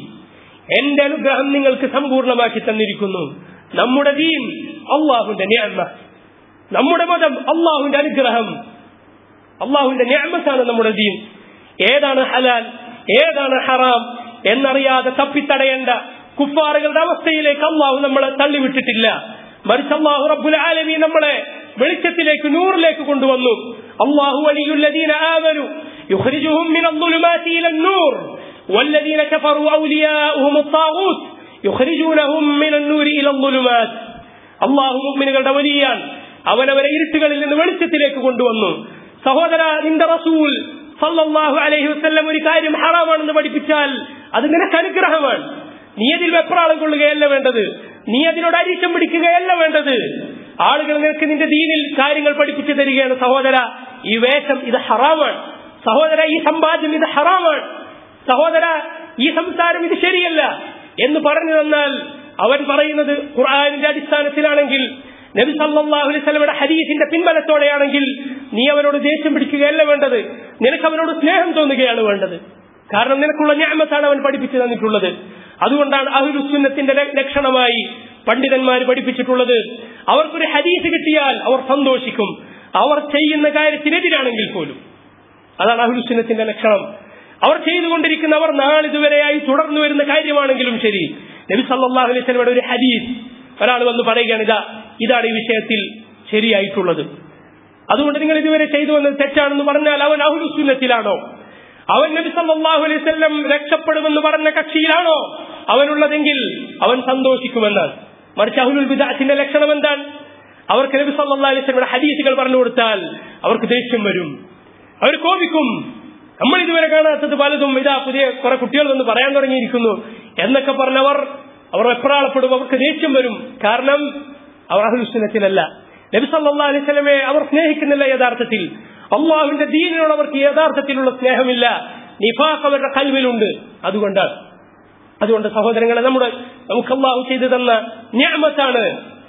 എന്റെ അനുഗ്രഹം നിങ്ങൾക്ക് സമ്പൂർണ്ണമാക്കി തന്നിരിക്കുന്നു നമ്മുടെ ദീൻ അള്ളാഹുന്റെ നിഅമ നമ്മുടെ മതം അള്ളാഹുവിന്റെ അനുഗ്രഹം അള്ളാഹുവിന്റെ ഞാമത്താണ് നമ്മുടെ ദീൻ ഏതാണ് ഹലാൽ ഏതാണ് ഹറാം എന്നറിയാതെ തപ്പിത്തടയേണ്ട കുഫാറുകളുടെ അവസ്ഥയിലേക്ക് അള്ളാഹു നമ്മളെ തള്ളിവിട്ടിട്ടില്ല മറിച്ച് അള്ളാഹു റബ്ബുൽ ആലമി നമ്മളെ വെളിച്ചത്തിലേക്ക് നൂറിലേക്ക് കൊണ്ടുവന്നു അള്ളാഹു വലിയുല്ലദീന ആമനു يخرجهم من الظلمات إلى النور والذين كفروا أولياؤهم الطاغوت يخرجونهم من النور إلى الظلمات അള്ളാഹു മുഅ്മിനുകളുടെ വലിയാണ് അവനവരെ ഇരുട്ടുകളിൽ നിന്ന് വെളിച്ചത്തിലേക്ക് കൊണ്ടുവന്നു സഹോദര നിന്റെ റസൂൽ സല്ലല്ലാഹു അലൈഹി വസല്ലം ഒരു കാര്യം ഹറാമാണെന്ന് പഠിപ്പിച്ചാൽ അത് നിനക്ക് അനുഗ്രഹമാണ് നീ അതിൽ വെപ്രാളം കൊള്ളുകയല്ല വേണ്ടത് നീ അതിനോട് അരിശം പിടിക്കുകയല്ല വേണ്ടത് ആളുകൾ നിനക്ക് നിന്റെ ദീനിൽ കാര്യങ്ങൾ പഠിപ്പിച്ചു തരികയാണ് സഹോദര ഈ വേഷം ഇത് ഹറാമാണ് സഹോദര ഈ സമ്പാദ്യം ഇത് ഹറാമാണ് സഹോദര ഈ സംസാരം ഇത് ശരിയല്ല എന്ന് പറഞ്ഞു തന്നാൽ അവൻ പറയുന്നത് ഖുർആാനിന്റെ അടിസ്ഥാനത്തിലാണെങ്കിൽ നബി സല്ലല്ലാഹു അലൈഹി വസല്ലമയുടെ ഹദീസിന്റെ പിൻബലത്തോടെയാണെങ്കിൽ നീ അവനോട് ദേഷ്യം പിടിക്കുകയല്ല വേണ്ടത് നിനക്ക് അവനോട് സ്നേഹം തോന്നുകയാണ് വേണ്ടത് കാരണം നിനക്കുള്ള ഞാമത്താണ് അവൻ പഠിപ്പിച്ചു തന്നിട്ടുള്ളത് അതുകൊണ്ടാണ് അഹുലുസുന്നത്തിന്റെ ലക്ഷണമായി പണ്ഡിതന്മാർ പഠിപ്പിച്ചിട്ടുള്ളത് അവർക്കൊരു ഹദീസ് കിട്ടിയാൽ അവർ സന്തോഷിക്കും അവർ ചെയ്യുന്ന കാര്യത്തിനെതിരാണെങ്കിൽ പോലും അതാണ് അഹുലുസുന്നത്തിന്റെ ലക്ഷണം അവർ ചെയ്തുകൊണ്ടിരിക്കുന്ന അവർ നാളിതുവരെയായി തുടർന്നു വരുന്ന കാര്യമാണെങ്കിലും ശരി നബി സല്ലല്ലാഹു അലൈഹി വസല്ലമയുടെ ഒരു ഹദീസ് ഒരാൾ വന്ന് പറയുകയാണ് ഇതാ ഇതാണ് ഈ വിഷയത്തിൽ ശരിയായിട്ടുള്ളത് അതുകൊണ്ട് നിങ്ങൾ ഇതുവരെ ചെയ്തു വന്നത് തെറ്റാണെന്ന് പറഞ്ഞാൽ അവൻ അഹുലുസുന്നത്തിലാണോ അവൻ നബി സല്ലല്ലാഹു അലൈഹി വസല്ലം രക്ഷപ്പെടുമെന്ന് പറഞ്ഞ കക്ഷിയിലാണോ അവനുള്ളതെങ്കിൽ അവൻ സന്തോഷിക്കുമെന്നാണ് മറിച്ച് അഹുലുൽ ബിദഅത്തിന്റെ ലക്ഷണം എന്താണ് അവർക്ക് നബി സല്ലല്ലാഹു അലൈഹി വസല്ലമയുടെ ഹദീസുകൾ പറഞ്ഞു കൊടുത്താൽ അവർക്ക് ദേഷ്യം വരും അവർ കോപിക്കും നമ്മൾ ഇതുവരെ കാണാത്തത് പലതും ഇതാ പുതിയ കുറെ കുട്ടികൾ വന്ന് പറയാൻ തുടങ്ങിയിരിക്കുന്നു എന്നൊക്കെ പറഞ്ഞവർ അവർ എപ്രാളപ്പെടും അവർക്ക് ദേഷ്യം വരും കാരണം അവർ അഹുലുസ്നത്തിലല്ല നബി സല്ലല്ലാഹു അലൈഹി വസല്ലമയെ അവർ സ്നേഹിക്കുന്നില്ല യഥാർത്ഥത്തിൽ അള്ളാഹുവിന്റെ ദീനിനോട് അവർക്ക് യഥാർത്ഥത്തിലുള്ള സ്നേഹമില്ല നിഫാഖ് അവരുടെ കൽവിലുണ്ട് അതുകൊണ്ടാണ് അതുകൊണ്ട് സഹോദരങ്ങളെ നമ്മുടെ നമുക്ക് അള്ളാഹു ചെയ്തു തന്ന ഞാമത്താണ്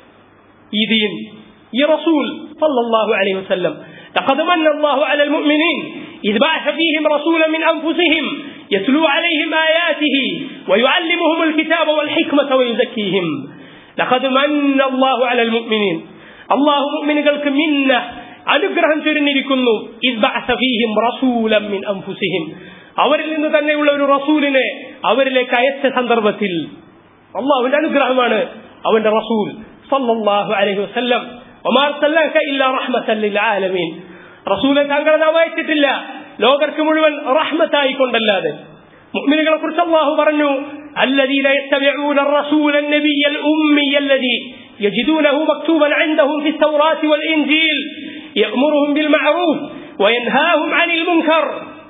ഈ ദീൻ ഈ റസൂൽ സല്ലല്ലാഹു അലൈഹി വസല്ലം لقد من الله على المؤمنين إذ بعث فيهم رسولا من أنفسهم يتلو عليهم آياته ويعلمهم الكتاب والحكمة ويزكيهم لقد من الله على المؤمنين الله مؤمنകൾക്ക് മിന്ന അനുഗ്രഹം ചൊരിഞ്ഞിരിക്കുന്നു إذ بعث فيهم رسولا من أنفسهم അവരിൽ നിന്ന് തന്നെയുള്ള ഒരു റസൂലിനെ അവരിലേക്ക് അയച്ച സന്ദർഭത്തിൽ അള്ളാഹുവിന്റെ അനുഗ്രഹമാണ് അവന്റെ റസൂൽ സല്ലല്ലാഹു അലൈഹി വസല്ലം ഒമാർ സല്ലക ഇല്ല റഹ്മത്തൻ ലിൽ ആലമീൻ റസൂലെ താങ്കളെ നാം അയച്ചിട്ടില്ല ലോകർക്ക് മുഴുവൻ റഹ്മത്തായിക്കൊണ്ടല്ലാതെ മുഅ്മിനുകളെ കുറിച്ച് അള്ളാഹു പറഞ്ഞു الذين يتبعون الرسول النبي الأمي الذي يجدونه مكتوبا عندهم في التوراة والإنجيل يأمرهم بالمعروف وينهاهم عن المنكر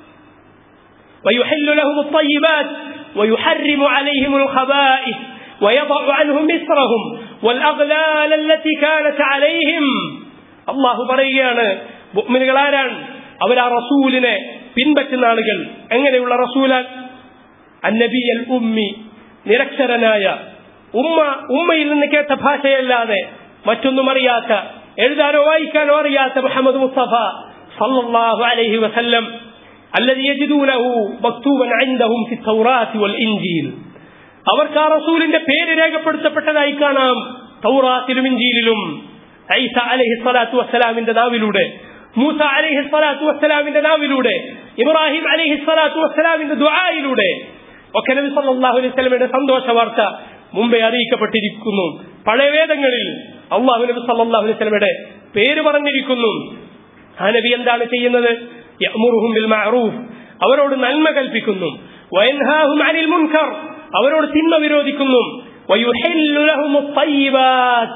ويحل لهم الطيبات ويحرم عليهم الخبائث ويضع عنهم مصرهم والأغلال التي كانت عليهم الله പറയുകയാണ് മുഅ്മിനുകൾ ആരാണ് അവർ ആ റസൂലിനെ പിൻപറ്റുന്ന ആളുകൾ എങ്ങനെയുള്ള റസൂലാൻ അന്നബി അൽ ഉമ്മി നിരക്ഷരനായ ഉമ്മ ഉമ്മയിൽ നിന്ന് കേട്ട ഭാഷയല്ലാതെ മറ്റൊന്നും അറിയാത്ത എഴുതാനോ വായിക്കാനോ അറിയാത്ത മുഹമ്മദ് മുസ്തഫ സല്ലല്ലാഹു അലൈഹി വസല്ലം الذي يجدونه مكتوبا عندهم في التوراة والإنجيل അവർക്ക് ആ റസൂലിന്റെ പേര് രേഖപ്പെടുത്തപ്പെട്ടതായി കാണാം തൗറാത്തിലും ഇഞ്ചിയിലും ഐസ അലഹി സ്വലാത്തു വസ്സലാമിന്റെ നാവിലൂടെ മൂസ അലഹി സ്വലാത്തു വസ്സലാമിന്റെ നാവിലൂടെ ഇബ്രാഹിം അലഹി സ്വലാത്തു വസ്സലാമിന്റെ ദുആയിലൂടെ ഒക്കെ നബി സല്ലല്ലാഹു അലൈഹി വസല്ലമയുടെ സന്തോഷ വാർത്ത മുമ്പേ അറിയിക്കപ്പെട്ടിരിക്കുന്നു പഴയ വേദങ്ങളിൽ അള്ളാഹു നബി സല്ലല്ലാഹു അലൈഹി വസല്ലമയുടെ പേര് പറഞ്ഞിരിക്കുന്നു ആ നബി എന്താണ് ചെയ്യുന്നത് യഅ്മുറുഹും ബിൽ മഅറൂഫ് അവരോട് നന്മ കൽപ്പിക്കുന്നു വയൻഹാഹും അനിൽ മുൻകർ അവരോട് തിന്മ വിരോധിക്കുന്നു വയുഹില്ലു ലഹുമുത് തയ്യിബാത്ത്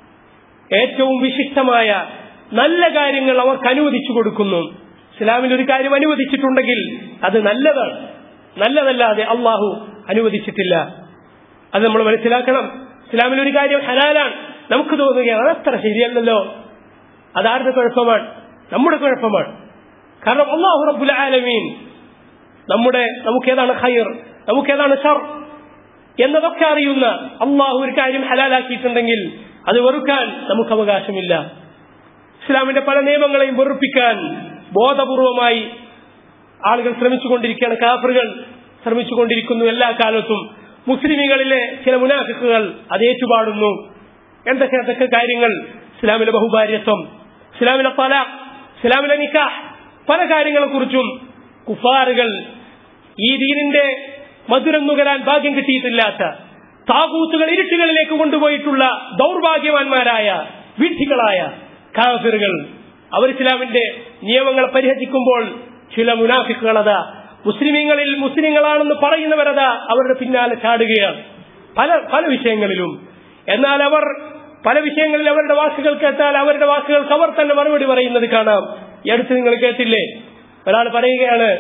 ഏറ്റവും വിശിഷ്ടമായ നല്ല കാര്യങ്ങൾ അവർക്ക് അനുവദിച്ചു കൊടുക്കുന്നു ഇസ്ലാമിൽ ഒരു കാര്യം അനുവദിച്ചിട്ടുണ്ടെങ്കിൽ അത് നല്ലതാണ് നല്ലതല്ലാതെ അള്ളാഹു അനുവദിച്ചിട്ടില്ല അത് നമ്മൾ മനസ്സിലാക്കണം ഇസ്ലാമിൽ ഒരു കാര്യം ഹലാലാണ് നമുക്ക് തോന്നുകയാണ് അതത്ര ശരിയല്ലല്ലോ അതാരുടെ കുഴപ്പമാണ് നമ്മുടെ കുഴപ്പമാണ് കാരണം അള്ളാഹു റബ്ബുൽ ആലമീൻ നമ്മുടെ നമുക്ക് ഏതാണ് ഖൈർ നമുക്ക് ഏതാണ് ഷർ എന്നതൊക്കെ അറിയുന്ന അള്ളാഹു ഒരു കാര്യം ഹലാലാക്കിയിട്ടുണ്ടെങ്കിൽ അത് വെറുക്കാൻ നമുക്ക് അവകാശമില്ല ഇസ്ലാമിന്റെ പല നിയമങ്ങളെയും വെറുപ്പിക്കാൻ ബോധപൂർവമായി ആളുകൾ ശ്രമിച്ചുകൊണ്ടിരിക്കുകയാണ് കാഫറുകൾ ശ്രമിച്ചുകൊണ്ടിരിക്കുന്നു എല്ലാ കാലത്തും മുസ്ലിമുകളിലെ ചില മുനാഫിക്കുകൾ അത് ഏറ്റുപാടുന്നു എന്തൊക്കെ എന്തൊക്കെ കാര്യങ്ങൾ ഇസ്ലാമിലെ ബഹുഭാര്യത്വം ഇസ്ലാമിലെ പല ഇസ്ലാമിലെ നിക്കാഹ് പല കാര്യങ്ങളെ കുറിച്ചും കുഫാറുകൾ ഈ ദീനിന്റെ മധുരം നുകരാൻ ഭാഗ്യം കിട്ടിയിട്ടില്ലാത്ത താകൂത്തുകൾ ഇരുട്ടുകളിലേക്ക് കൊണ്ടുപോയിട്ടുള്ള ദൗർഭാഗ്യവാന്മാരായ വിഡ്ഢികളായ കാഫിറുകൾ അവർ ഇസ്ലാമിന്റെ നിയമങ്ങളെ പരിഹസിക്കുമ്പോൾ ചില മുനാഫിക്കുകളതാ മുസ്ലിമീങ്ങളിൽ മുസ്ലിങ്ങളാണെന്ന് പറയുന്നവരതാ അവരുടെ പിന്നാലെ ചാടുകയാണ് പല പല വിഷയങ്ങളിലും എന്നാൽ അവർ പല വിഷയങ്ങളിൽ അവരുടെ വാക്കുകൾ കേട്ടാൽ അവരുടെ വാക്കുകൾക്ക് അവർ തന്നെ മറുപടി പറയുന്നത് കാണാം ഈ അടുത്ത് നിങ്ങൾ കേട്ടില്ലേ ഒരാൾ പറയുകയാണ്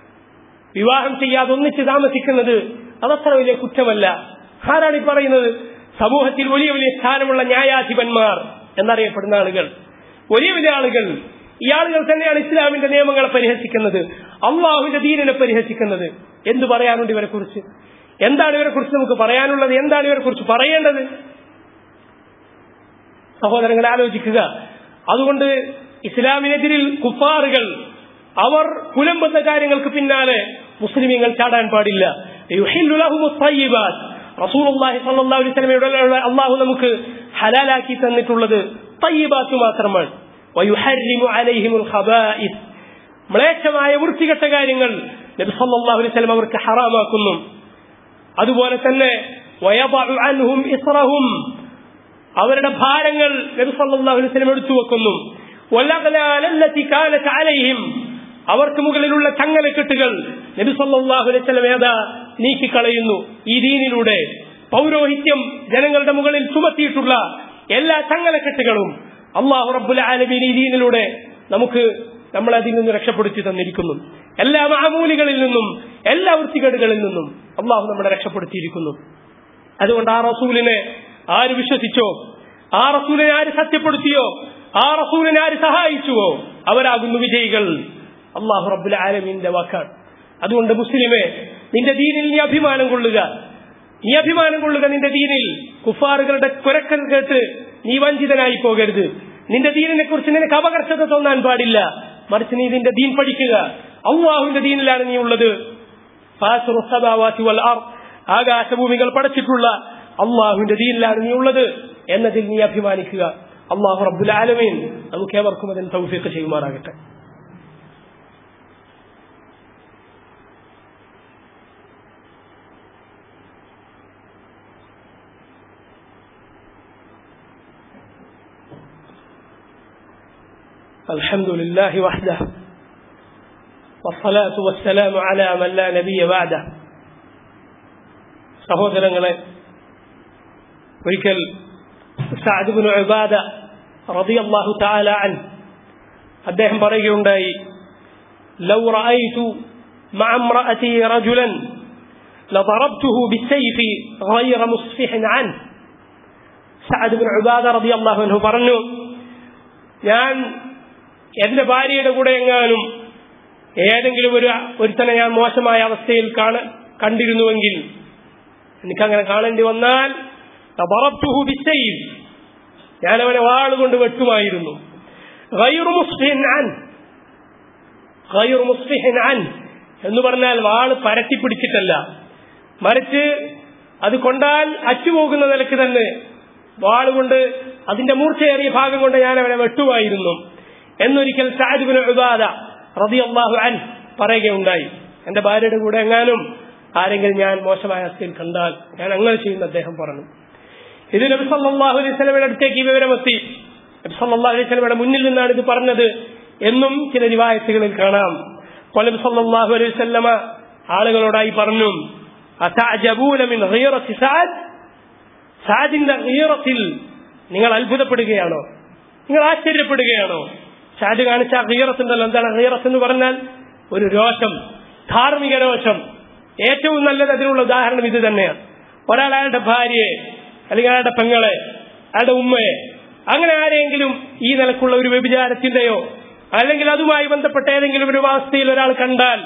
വിവാഹം ചെയ്യാതെ ഒന്നിച്ച് താമസിക്കുന്നത് അതത്ര വലിയ കുറ്റമല്ല ആരാണ് ഈ പറയുന്നത് സമൂഹത്തിൽ വലിയ വലിയ സ്ഥാനമുള്ള ന്യായാധിപന്മാർ എന്നറിയപ്പെടുന്ന ആളുകൾ വലിയ വലിയ ആളുകൾ ഈ ആളുകൾ തന്നെയാണ് ഇസ്ലാമിന്റെ നിയമങ്ങളെ പരിഹസിക്കുന്നത് അള്ളാഹുവിന്റെ ദീനിനെ പരിഹസിക്കുന്നത് എന്തു പറയാനുണ്ട് ഇവരെ കുറിച്ച് എന്താണ് ഇവരെ കുറിച്ച് നമുക്ക് പറയാനുള്ളത് എന്താണ് ഇവരെ കുറിച്ച് പറയേണ്ടത് സഹോദരങ്ങളെ ആലോചിക്കുക അതുകൊണ്ട് ഇസ്ലാമിനെതിരിൽ കുഫാറുകൾ അവർ കുലമ്പുന്ന കാര്യങ്ങൾക്ക് പിന്നാലെ മുസ്ലിമീങ്ങൾ ചാടാൻ പാടില്ല റസൂലുള്ളാഹി സ്വല്ലല്ലാഹു അലൈഹി വസല്ലമയുടെ അള്ളാഹു നമുക്ക് ഹലാലാക്കി തന്നിട്ടുള്ളത് തയ്യിബാത്ത് മാത്രമാണ് വയുഹരിമു അലൈഹിമുൽ ഖബായിസ് മ്ലേച്ഛമായ വൃത്തികെട്ട കാര്യങ്ങൾ നബി സല്ലല്ലാഹു അലൈഹി വസല്ലം അവർക്ക് ഹറാമാക്കുന്നു അതുപോലെ തന്നെ വയബഉ അൻഹും ഇസ്റഹും അവരുടെ ഭാരങ്ങൾ നബി സല്ലല്ലാഹു അലൈഹി വസല്ലം എടുത്തു വെക്കുന്നു വലഗലാലല്ലതി കാനത് അലൈഹിം അവർക്ക് മുകളിലുള്ള ചങ്ങലക്കെട്ടുകൾ നബി സല്ലല്ലാഹു അലൈഹി വസല്ലം ഏതാ നീക്കിക്കളയുന്നു ഈ ദീനിലൂടെ പൗരോഹിത്യം ജനങ്ങളുടെ മുകളിൽ ചുമത്തിയിട്ടുള്ള എല്ലാ ചങ്ങലക്കെട്ടുകളും അള്ളാഹു റബ്ബുൽ ആലമീൻ ഈ ദീനിലൂടെ നമുക്ക് നമ്മൾ അതിൽ നിന്ന് രക്ഷപ്പെടുത്തി തന്നിരിക്കുന്നു എല്ലാ മാമൂലികളിൽ നിന്നും എല്ലാ വൃത്തികേടുകളിൽ നിന്നും അള്ളാഹു നമ്മളെ രക്ഷപ്പെടുത്തിയിരിക്കുന്നു അതുകൊണ്ട് ആ റസൂലിനെ ആര് വിശ്വസിച്ചോ ആ റസൂലിനെ ആര് സത്യപ്പെടുത്തിയോ ആ റസൂലിനെ ആര് സഹായിച്ചുവോ അവരാകുന്നു വിജയികൾ അള്ളാഹു റബ്ബുൽ ആലമീന്റെ വാക്കാണ് അതുകൊണ്ട് മുസ്ലിമെ നിന്റെ ദീനിൽ നീ അഭിമാനം കൊള്ളുക നീ അഭിമാനം കൊള്ളുക നിന്റെ ദീനിൽ കുഫാറുകളുടെ കുരക്കൻ കേട്ട് നീ വഞ്ചിതനായി പോകരുത് നിന്റെ ദീനിനെ കുറിച്ച് നിനക്ക് അപകർഷത തോന്നാൻ പാടില്ല മറിച്ച് നീ നിന്റെ ദീൻ പഠിക്കുക അള്ളാഹുവിന്റെ ദീനിലാണ് നീ ഉള്ളത് ആകാശഭൂമികൾ പടച്ചിട്ടുള്ള അള്ളാഹുവിന്റെ ദീനിലാണ് നീ ഉള്ളത് എന്നതിൽ നീ അഭിമാനിക്കുക അള്ളാഹു റബ്ബുൽ ആലമീൻ നമുക്ക് ഏവർക്കും അതിന് തൗഫീഖ് ചെയ്യുമാറാകട്ടെ الحمد لله وحده والصلاة والسلام على من لا نبي بعده സഹോദരങ്ങളെ ഒരിക്കൽ സഅദ്ബിൻ ഉബാദ റളിയല്ലാഹു തആല അൻ അദ്ദേഹം പറയുകയുണ്ടായി ലൗ റഅയ്തു മഅ ഇംറഅതി റജുലൻ لضربته بالسيف غير مصفح عنه സഅദ് ബിൻ ഉബാദ റളിയല്ലാഹു അൻഹു പറഞ്ഞു ഞാൻ എന്റെ ഭാര്യയുടെ കൂടെ എങ്ങാനും ഏതെങ്കിലും ഒരു ഒരുത്തനെ ഞാൻ മോശമായ അവസ്ഥയിൽ കാണ കണ്ടിരുന്നുവെങ്കിൽ എനിക്കങ്ങനെ കാണേണ്ടി വന്നാൽ തബറബ്തുഹു ബിസ്സൈഫ് ഞാൻ അവനെ വാളുകൊണ്ട് വെട്ടുമായിരുന്നു ഗൈറു മുസ്ലിഹൻ അൻ ഗൈറു മുസ്ലിഹൻ അൻ എന്ന് പറഞ്ഞാൽ വാള് പരത്തി പിടിച്ചിട്ടല്ല മറിച്ച് അത് കൊണ്ടാൽ അറ്റുപോകുന്ന നിലക്ക് തന്നെ വാളുകൊണ്ട് അതിന്റെ മൂർച്ചയേറിയ ഭാഗം കൊണ്ട് ഞാൻ അവനെ വെട്ടുമായിരുന്നു എന്നൊരിക്കൽ സാജിബിന് ഉബാദ റളിയല്ലാഹു അൻ പറയുകയുണ്ടായി എന്റെ ഭാര്യയുടെ കൂടെ എങ്ങാനും ആരെങ്കിലും ഞാൻ മോശമായ അവസ്ഥയിൽ കണ്ടാൽ ഞാൻ അങ്ങനെ ചെയ്യുന്ന അദ്ദേഹം പറഞ്ഞു ഇത് നബി സല്ലല്ലാഹു അലൈഹി സ്വലമയുടെ അടുത്തേക്ക് ഈ വിവരമെത്തി നബി സല്ലല്ലാഹു അലൈഹി സ്വലമയുടെ മുന്നിൽ നിന്നാണ് ഇത് പറഞ്ഞത് എന്നും ചില റിവായത്തുകളിൽ കാണാം അപ്പോൾ നബി സല്ലല്ലാഹു അലൈഹി വസല്ലമ ആളുകളോടായി പറഞ്ഞു അതഅജബൂന മിൻ ഗീറത്തി സഅദ് സാദിന്റെ ഗീറത്തിൽ നിങ്ങൾ അത്ഭുതപ്പെടുകയാണോ നിങ്ങൾ ആശ്ചര്യപ്പെടുകയാണോ ഷാജ് കാണിച്ച ആ ഗീറത്തുണ്ടല്ലോ എന്താണ് ഗീറത്ത് എന്ന് പറഞ്ഞാൽ ഒരു രോഷം ധാർമ്മിക രോഷം ഏറ്റവും നല്ലത് അതിനുള്ള ഉദാഹരണം ഇത് തന്നെയാണ് ഒരാൾ അയാളുടെ ഭാര്യയെ അല്ലെങ്കിൽ അയാളുടെ പെങ്ങളെ അയാളുടെ ഉമ്മയെ അങ്ങനെ ആരെങ്കിലും ഈ നിലക്കുള്ള ഒരു വ്യഭിചാരത്തിന്റെയോ അല്ലെങ്കിൽ അതുമായി ബന്ധപ്പെട്ട ഏതെങ്കിലും ഒരു അവസ്ഥയിൽ ഒരാൾ കണ്ടാൽ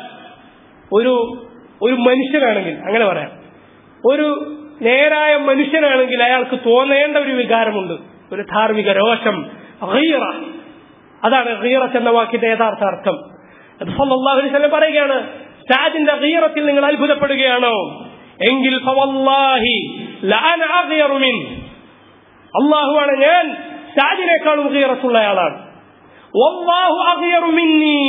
ഒരു ഒരു മനുഷ്യനാണെങ്കിൽ അങ്ങനെ പറയാം ഒരു നേരായ മനുഷ്യനാണെങ്കിൽ അയാൾക്ക് തോന്നേണ്ട ഒരു വികാരമുണ്ട് ഒരു ധാർമ്മിക രോഷം ഗീറ അതാണ് ഗീറത്ത് എന്ന വാക്കിന്റെ യഥാർത്ഥ അർത്ഥം അത് സല്ലല്ലാഹു അലൈഹി വസല്ലം പറയുകയാണ് സാദിന്റെ ഗീറത്തിൽ നിങ്ങൾ അത്ഭുതപ്പെടുകയാണോ എങ്കിൽ ഫവല്ലാഹി ലഅന അഗ്യറു മിൻ അള്ളാഹുവാണ് ഞാൻ സാദിനേക്കാളും ഗീറത്തുള്ളയാളാണ് വല്ലാഹു അഗ്യറു മിന്നി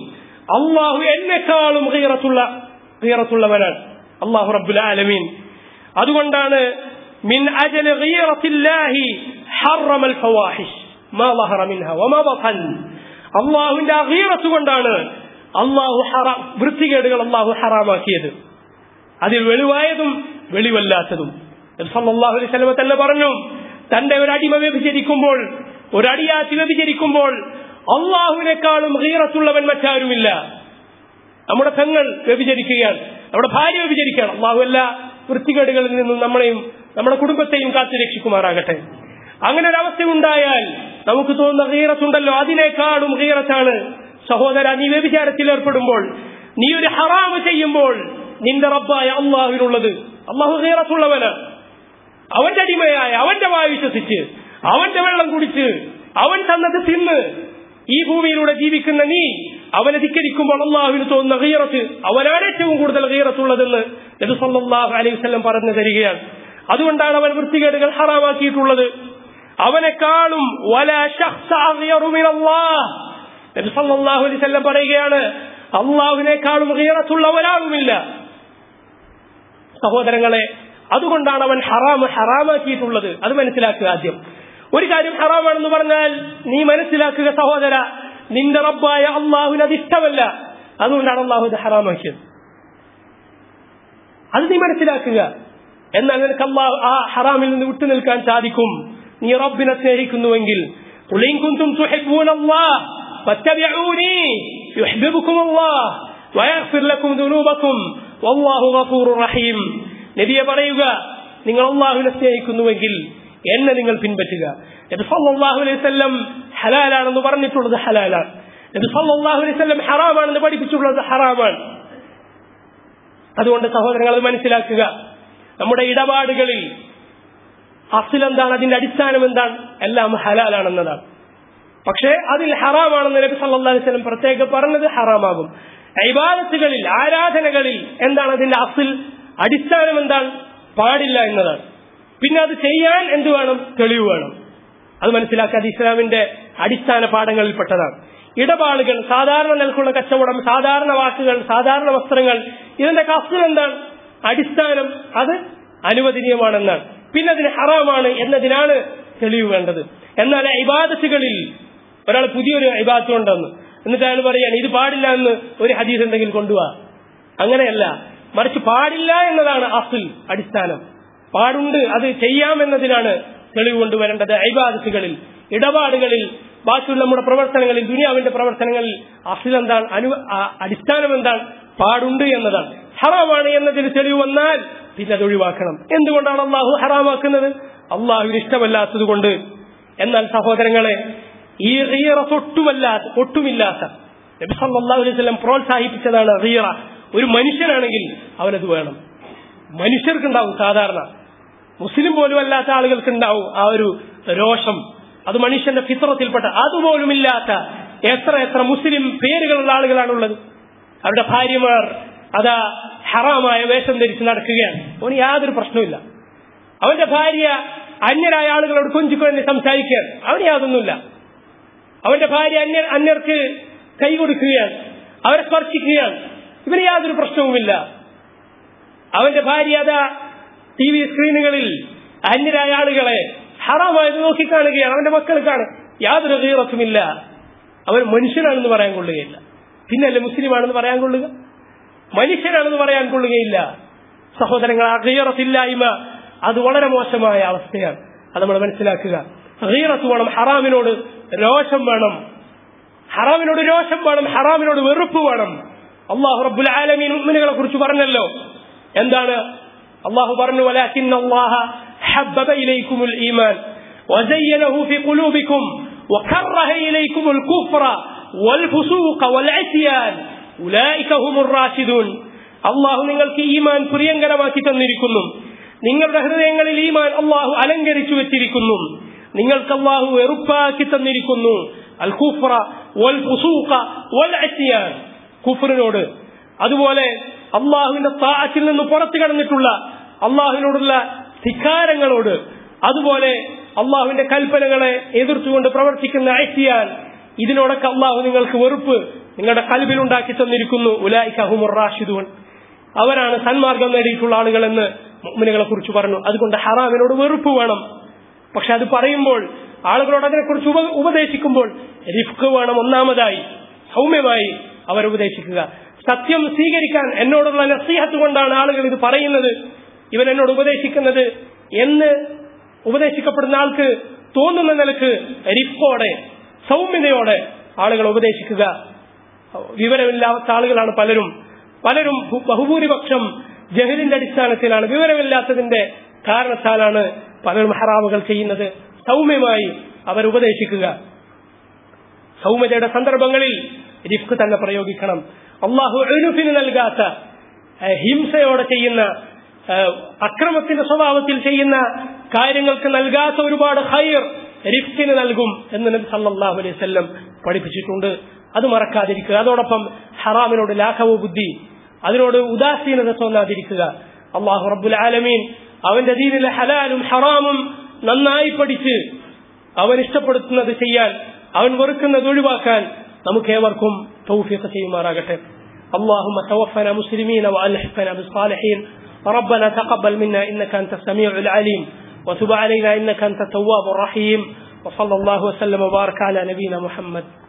അള്ളാഹു എന്നെക്കാളും ഗീറത്തുള്ള ഗീറത്തുള്ളവനാണ് അള്ളാഹു റബ്ബുൽ ആലമീൻ അതുകൊണ്ടാണ് മിൻ അജൽ ഗീറത്തില്ലാഹി ഹറമൽ ഫവാഹിഷ് മാ ളഹറ മിൻഹ വമാ ബതൻ അള്ളാഹുവിന്റെ അഗീറത്ത് കൊണ്ടാണ് അള്ളാഹു ഹറാം വൃത്തികേടുകൾ അള്ളാഹു ഹറാമാക്കിയത് അതിൽ വെളിവായതും വെളിവല്ലാത്തതും സല്ലല്ലാഹു അലൈഹി വസല്ലം തന്നെ പറഞ്ഞു തന്റെ ഒരു അടിമ വ്യഭിചരിക്കുമ്പോൾ ഒരു അടിയാത്തി വ്യഭിചരിക്കുമ്പോൾ അള്ളാഹുവിനേക്കാളും ഗീറത്തുള്ളവൻ മറ്റാരുമില്ല നമ്മുടെ പെങ്ങൾ വ്യഭിചരിക്കുകയാണ് നമ്മുടെ ഭാര്യ വ്യഭിചരിക്കുകയാണ് അള്ളാഹു എല്ലാ വൃത്തികേടുകളിൽ നിന്നും നമ്മളെയും നമ്മുടെ കുടുംബത്തെയും കാത്തു രക്ഷിക്കുമാറാകട്ടെ അങ്ങനെ ഒരു അവസ്ഥ ഉണ്ടായാൽ നമുക്ക് തോന്നുന്ന ഗീറത്തുണ്ടല്ലോ അതിനേക്കാളും ഗീറത്താണ് സഹോദര നീ വ്യഭിചാരത്തിൽ ഏർപ്പെടുമ്പോൾ നീ ഒരു ഹറാമ് ചെയ്യുമ്പോൾ നിന്റെ റബ്ബായ അള്ളാഹുവിനുള്ളത് അള്ളാഹു ഗീറത്തുള്ളവന് അവന്റെ അടിമയായ അവന്റെ വായു വിശ്വസിച്ച് അവന്റെ വെള്ളം കുടിച്ച് അവൻ തന്നത് തിന്ന് ഈ ഭൂമിയിലൂടെ ജീവിക്കുന്ന നീ അവനെ ധിക്കരിക്കുമ്പോൾ അള്ളാഹുവിന് തോന്നുന്ന ഗീറത്ത് അവനാണ് ഏറ്റവും കൂടുതൽ ഗീറത്തുള്ളതെന്ന് നബി സല്ലല്ലാഹു അലൈഹി വസല്ലം പറഞ്ഞു തരികയാണ് അതുകൊണ്ടാണ് അവൻ വൃത്തികേടുകൾ ഹറാമാക്കിയിട്ടുള്ളത് അവനെക്കാളും വലാ ശഖ്സ അഗ്യറു മിനല്ലാഹ് നബി സല്ലല്ലാഹു അലൈഹി വസല്ലം പറയുകയാണ് അള്ളാഹുവിനേക്കാളും ഗീറത്തുള്ള ഒരാളുമില്ല സഹോദരങ്ങളെ അതുകൊണ്ടാണ് അവൻ ഹറാമ് ഹറാമാക്കിയിട്ടുള്ളത് അത് മനസ്സിലാക്കുക ആദ്യം ഒരു കാര്യം ഹറാമാണെന്ന് പറഞ്ഞാൽ നീ മനസ്സിലാക്കുക സഹോദര നിന്റെ റബ്ബായ അള്ളാഹുവിന് അത് ഇഷ്ടമല്ല അതുകൊണ്ടാണ് അള്ളാഹു ഇത് ഹറാമാക്കിയത് അത് നീ മനസ്സിലാക്കുക എന്നാൽ നിനക്ക് അള്ളാഹു ആ ഹറാമിൽ നിന്ന് വിട്ടു നിൽക്കാൻ സാധിക്കും നീ റബ്ബിനെ സ്നേഹിക്കുന്നുവെങ്കിൽ قل إن كنتم تحبون الله فاتبعوني يحببكم الله ويغفر لكم ذنوبكم والله غفور رحيم നബിയെ പറയുക നിങ്ങൾ അള്ളാഹുവിനെ സ്നേഹിക്കുന്നുവെങ്കിൽ എന്നെ നിങ്ങൾ പിൻപറ്റുക നബി സല്ലല്ലാഹു അലൈഹി വസല്ലം ഹലാലാണെന്ന് പറഞ്ഞിട്ടുള്ളത് ഹലാലാണ് നബി സല്ലല്ലാഹു അലൈഹി വസല്ലം ഹറാമാണെന്ന് പഠിപ്പിച്ചിട്ടുള്ളത് ഹറാമാണ് അതുകൊണ്ട് സഹോദരങ്ങൾ അത് മനസ്സിലാക്കുക നമ്മുടെ ഇടപാടുകളിൽ അസിൽ എന്താണ് അതിന്റെ അടിസ്ഥാനം എന്താണ് എല്ലാം ഹലാലാണെന്നതാണ് പക്ഷേ അതിൽ ഹറാമാണെന്ന് നബി സല്ലല്ലാഹു അലൈഹി വസല്ലം പ്രത്യേകം പറഞ്ഞത് ഹറാമാകും ഇബാദത്തുകളിൽ ആരാധനകളിൽ എന്താണ് അതിന്റെ അസിൽ അടിസ്ഥാനം എന്താണ് പാടില്ല എന്നതാണ് പിന്നെ അത് ചെയ്യാൻ എന്ത് വേണം തെളിവ് വേണം അത് മനസ്സിലാക്കുക അത് ഇസ്ലാമിന്റെ അടിസ്ഥാന പാഠങ്ങളിൽപ്പെട്ടതാണ് ഇടപാടുകൾ സാധാരണ നിലക്കുള്ള കച്ചവടം സാധാരണ വാക്കുകൾ സാധാരണ വസ്ത്രങ്ങൾ ഇതിന്റെ കസ്തു എന്താണ് അടിസ്ഥാനം അത് അനുവദനീയമാണെന്നാണ് പിന്നെ അതിന് ഹറാമാണ് എന്നതിനാണ് തെളിവ് വേണ്ടത് എന്നാൽ ഇബാദത്തുകളിൽ ഒരാൾ പുതിയൊരു ഇബാദത്ത് കൊണ്ടുവന്നു എന്നിട്ട് അയാൾ പറയാണ് ഇത് പാടില്ല എന്ന് ഒരു ഹദീസ് ഉണ്ടെങ്കിൽ കൊണ്ടുപോവാ അങ്ങനെയല്ല മറിച്ച് പാടില്ല എന്നതാണ് അസുൽ അടിസ്ഥാനം പാടുണ്ട് അത് ചെയ്യാം എന്നതിനാണ് തെളിവ് കൊണ്ടുവരേണ്ടത് ഐബാദത്തുകളിൽ ഇടപാടുകളിൽ ബാക്കിയുള്ള നമ്മുടെ പ്രവർത്തനങ്ങളിൽ ദുനിയാവിന്റെ പ്രവർത്തനങ്ങളിൽ അസുൽ എന്താണ് അനു ആ- അടിസ്ഥാനം എന്താണ് പാടുണ്ട് എന്നതാണ് ഹറാമാണ് എന്നതിന് തെളിവ് വന്നാൽ പിന്നെ അത് ഒഴിവാക്കണം എന്തുകൊണ്ടാണ് അള്ളാഹു ഹറാമാക്കുന്നത് അള്ളാഹുവിന് ഇഷ്ടമല്ലാത്തത് കൊണ്ട് എന്നാൽ സഹോദരങ്ങളെ ഈ റീറ ഒട്ടുമല്ലാത്ത ഒട്ടുമില്ലാത്ത നബി സല്ലല്ലാഹു അലൈഹി വസല്ലം പ്രോത്സാഹിപ്പിച്ചതാണ് റീറ ഒരു മനുഷ്യനാണെങ്കിൽ അവനത് വേണം മനുഷ്യർക്കുണ്ടാവും സാധാരണ മുസ്ലിം പോലും അല്ലാത്ത ആളുകൾക്കുണ്ടാവും ആ ഒരു രോഷം അത് മനുഷ്യന്റെ ഫിത്രത്തിൽപ്പെട്ട അതുപോലുമില്ലാത്ത എത്ര എത്ര മുസ്ലിം പേരുകളുള്ള ആളുകളാണുള്ളത് അവരുടെ ഭാര്യമാർ അതാ ഹറാമായ വേഷം ധരിച്ച് നടക്കുകയാണ് അവന് യാതൊരു പ്രശ്നമില്ല അവന്റെ ഭാര്യ അന്യരായ ആളുകളോട് കൊഞ്ചിക്കൊഞ്ഞ് സംസാരിക്കുകയാണ് അവന് യാതൊന്നുമില്ല അവന്റെ ഭാര്യ അന്യ അന്യർക്ക് കൈ കൊടുക്കുകയാണ് അവരെ സ്പർശിക്കുകയാണ് ഇവന് യാതൊരു പ്രശ്നവുമില്ല അവന്റെ ഭാര്യ അതാ ടി വി സ്ക്രീനുകളിൽ അന്യരായ ആളുകളെ ഹറാമായത് നോക്കിക്കാണുകയാണ് അവന്റെ മക്കൾക്കാണ് യാതൊരു തീറത്തുമില്ല അവൻ മനുഷ്യനാണെന്ന് പറയാൻ കൊള്ളുകയില്ല പിന്നല്ലേ മുസ്ലിമാണെന്ന് പറയാൻ കൊള്ളുക മനുഷ്യനാണെന്ന് പറയാൻ കൊള്ളുകയില്ല സഹോദരങ്ങൾ ആ ഗീറത്തില്ലായ്മ അത് വളരെ മോശമായ അവസ്ഥയാണ് അത് നമ്മൾ മനസ്സിലാക്കുക ഗീറത്ത് വേണം ഹറാമിനോട് രോഷം വേണം ഹറാമിനോട് രോഷം വേണം ഹറാമിനോട് വെറുപ്പ് വേണം അള്ളാഹു റബ്ബുൽ ആലമീൻ മുഅ്മിനുകളെ കുറിച്ച് പറഞ്ഞല്ലോ എന്താണ് അള്ളാഹു പറഞ്ഞു വലാകിന്ന അല്ലാഹ ഹബ്ബബ ഇലൈക്കുമുൽ ഈമാൻ وزينه في قلوبكم وكره إليكم الكفر والفسوق والعصيان أولئك هم الراشدون അള്ളാഹു നിങ്ങൾക്ക് ഈമാൻ പ്രിയങ്കരമാക്കി തന്നിരിക്കുന്നു നിങ്ങളുടെ ഹൃദയങ്ങളിൽ ഈമാൻ അള്ളാഹു അലങ്കരിച്ചു വെച്ചിരിക്കുന്നു നിങ്ങൾക്ക് അള്ളാഹു വെറുപ്പാക്കി തന്നിരിക്കുന്നു അൽ കുഫ്ര വൽ ഫുസൂഖ വൽ അസ്യാൻ കുഫറിനോട് അതുപോലെ അള്ളാഹുവിന്റെ താഅത്തിൽ നിന്ന് പുറത്തു കടന്നിട്ടുള്ള അള്ളാഹുവിനോടുള്ള ധിക്കാരങ്ങളോട് അതുപോലെ അള്ളാഹുവിന്റെ കൽപ്പനകളെ എതിർത്തുകൊണ്ട് പ്രവർത്തിക്കുന്ന അയസിയാൻ ഇതിനോടൊക്കെ അള്ളാഹു നിങ്ങൾക്ക് വെറുപ്പ് നിങ്ങളുടെ കൽബിൽ ഉണ്ടാക്കി തന്നിരിക്കുന്നു ഉലായിക്കഹുമുർ റാഷിദൂൻ അവരാണ് സന്മാർഗം നേടിയിട്ടുള്ള ആളുകളെന്ന് മുഅ്മിനുകളെ കുറിച്ച് പറഞ്ഞു അതുകൊണ്ട് ഹറാമിനോട് വെറുപ്പ് വേണം പക്ഷെ അത് പറയുമ്പോൾ ആളുകളോട് അതിനെക്കുറിച്ച് ഉപ ഉപദേശിക്കുമ്പോൾ റിഫ്ക്ക് വേണം ഒന്നാമതായി സൗമ്യമായി അവരുപദേശിക്കുക സത്യം സ്വീകരിക്കാൻ എന്നോടുള്ള നസീഹത്ത് കൊണ്ടാണ് ആളുകൾ ഇത് പറയുന്നത് ഇവൻ എന്നോട് ഉപദേശിക്കുന്നത് എന്ന് ഉപദേശിക്കപ്പെടുന്ന ആൾക്ക് തോന്നുന്ന നിലക്ക് റിഫോടെ സൗമ്യതയോടെ ആളുകൾ ഉപദേശിക്കുക വിവരമില്ലാത്ത ആളുകളാണ് പലരും പലരും ഭൂ- ബഹുഭൂരിപക്ഷം ജഹലിന്റെ അടിസ്ഥാനത്തിലാണ് വിവരമില്ലാത്തതിന്റെ കാരണത്താലാണ് പലരും ഹറാമുകൾ ചെയ്യുന്നത് സൗമ്യമായി അവർ ഉപദേശിക്കുക സൗമ്യതയുടെ സന്ദർഭങ്ങളിൽ റിഫ്ക്ക് തന്നെ പ്രയോഗിക്കണം അള്ളാഹു എഴുഫിന് നൽകാത്ത ഏഹ്, ഹിംസയോടെ ചെയ്യുന്ന ഏഹ്, അക്രമത്തിന്റെ സ്വഭാവത്തിൽ ചെയ്യുന്ന കാര്യങ്ങൾക്ക് നൽകാത്ത ഒരുപാട് ഹൈർ റിഫ്കിന് നൽകും എന്ന് നബി സല്ലല്ലാഹു അലൈഹി വസല്ലം പഠിപ്പിച്ചിട്ടുണ്ട് അത് മറക്കാതിരിക്കുക അതോടൊപ്പം ഹറാമിനോട് ലാഘവ ബുദ്ധി അതിനോട് ഉദാസീനത തോന്നാതിരിക്കുക അള്ളാഹു റബ്ബുൽ ആലമീൻ അവന്റെ ദീനിലെ ഹലാലും ഹറാമും നന്നായി പഠിച്ച് അവൻ ഇഷ്ടപ്പെടുത്തുന്നത് ചെയ്യാൻ അവൻ വെറുക്കുന്നത് ഒഴിവാക്കാൻ നമുക്ക് ഏവർക്കും തൗഫീഖ് ചെയ്യുമാറാകട്ടെ اللهم توفنا مسلمين وألحقنا بالصالحين ربنا تقبل منا إنك أنت السميع العليم وتب علينا إنك أنت التواب الرحيم وصلى الله وسلم وبارك على نبينا محمد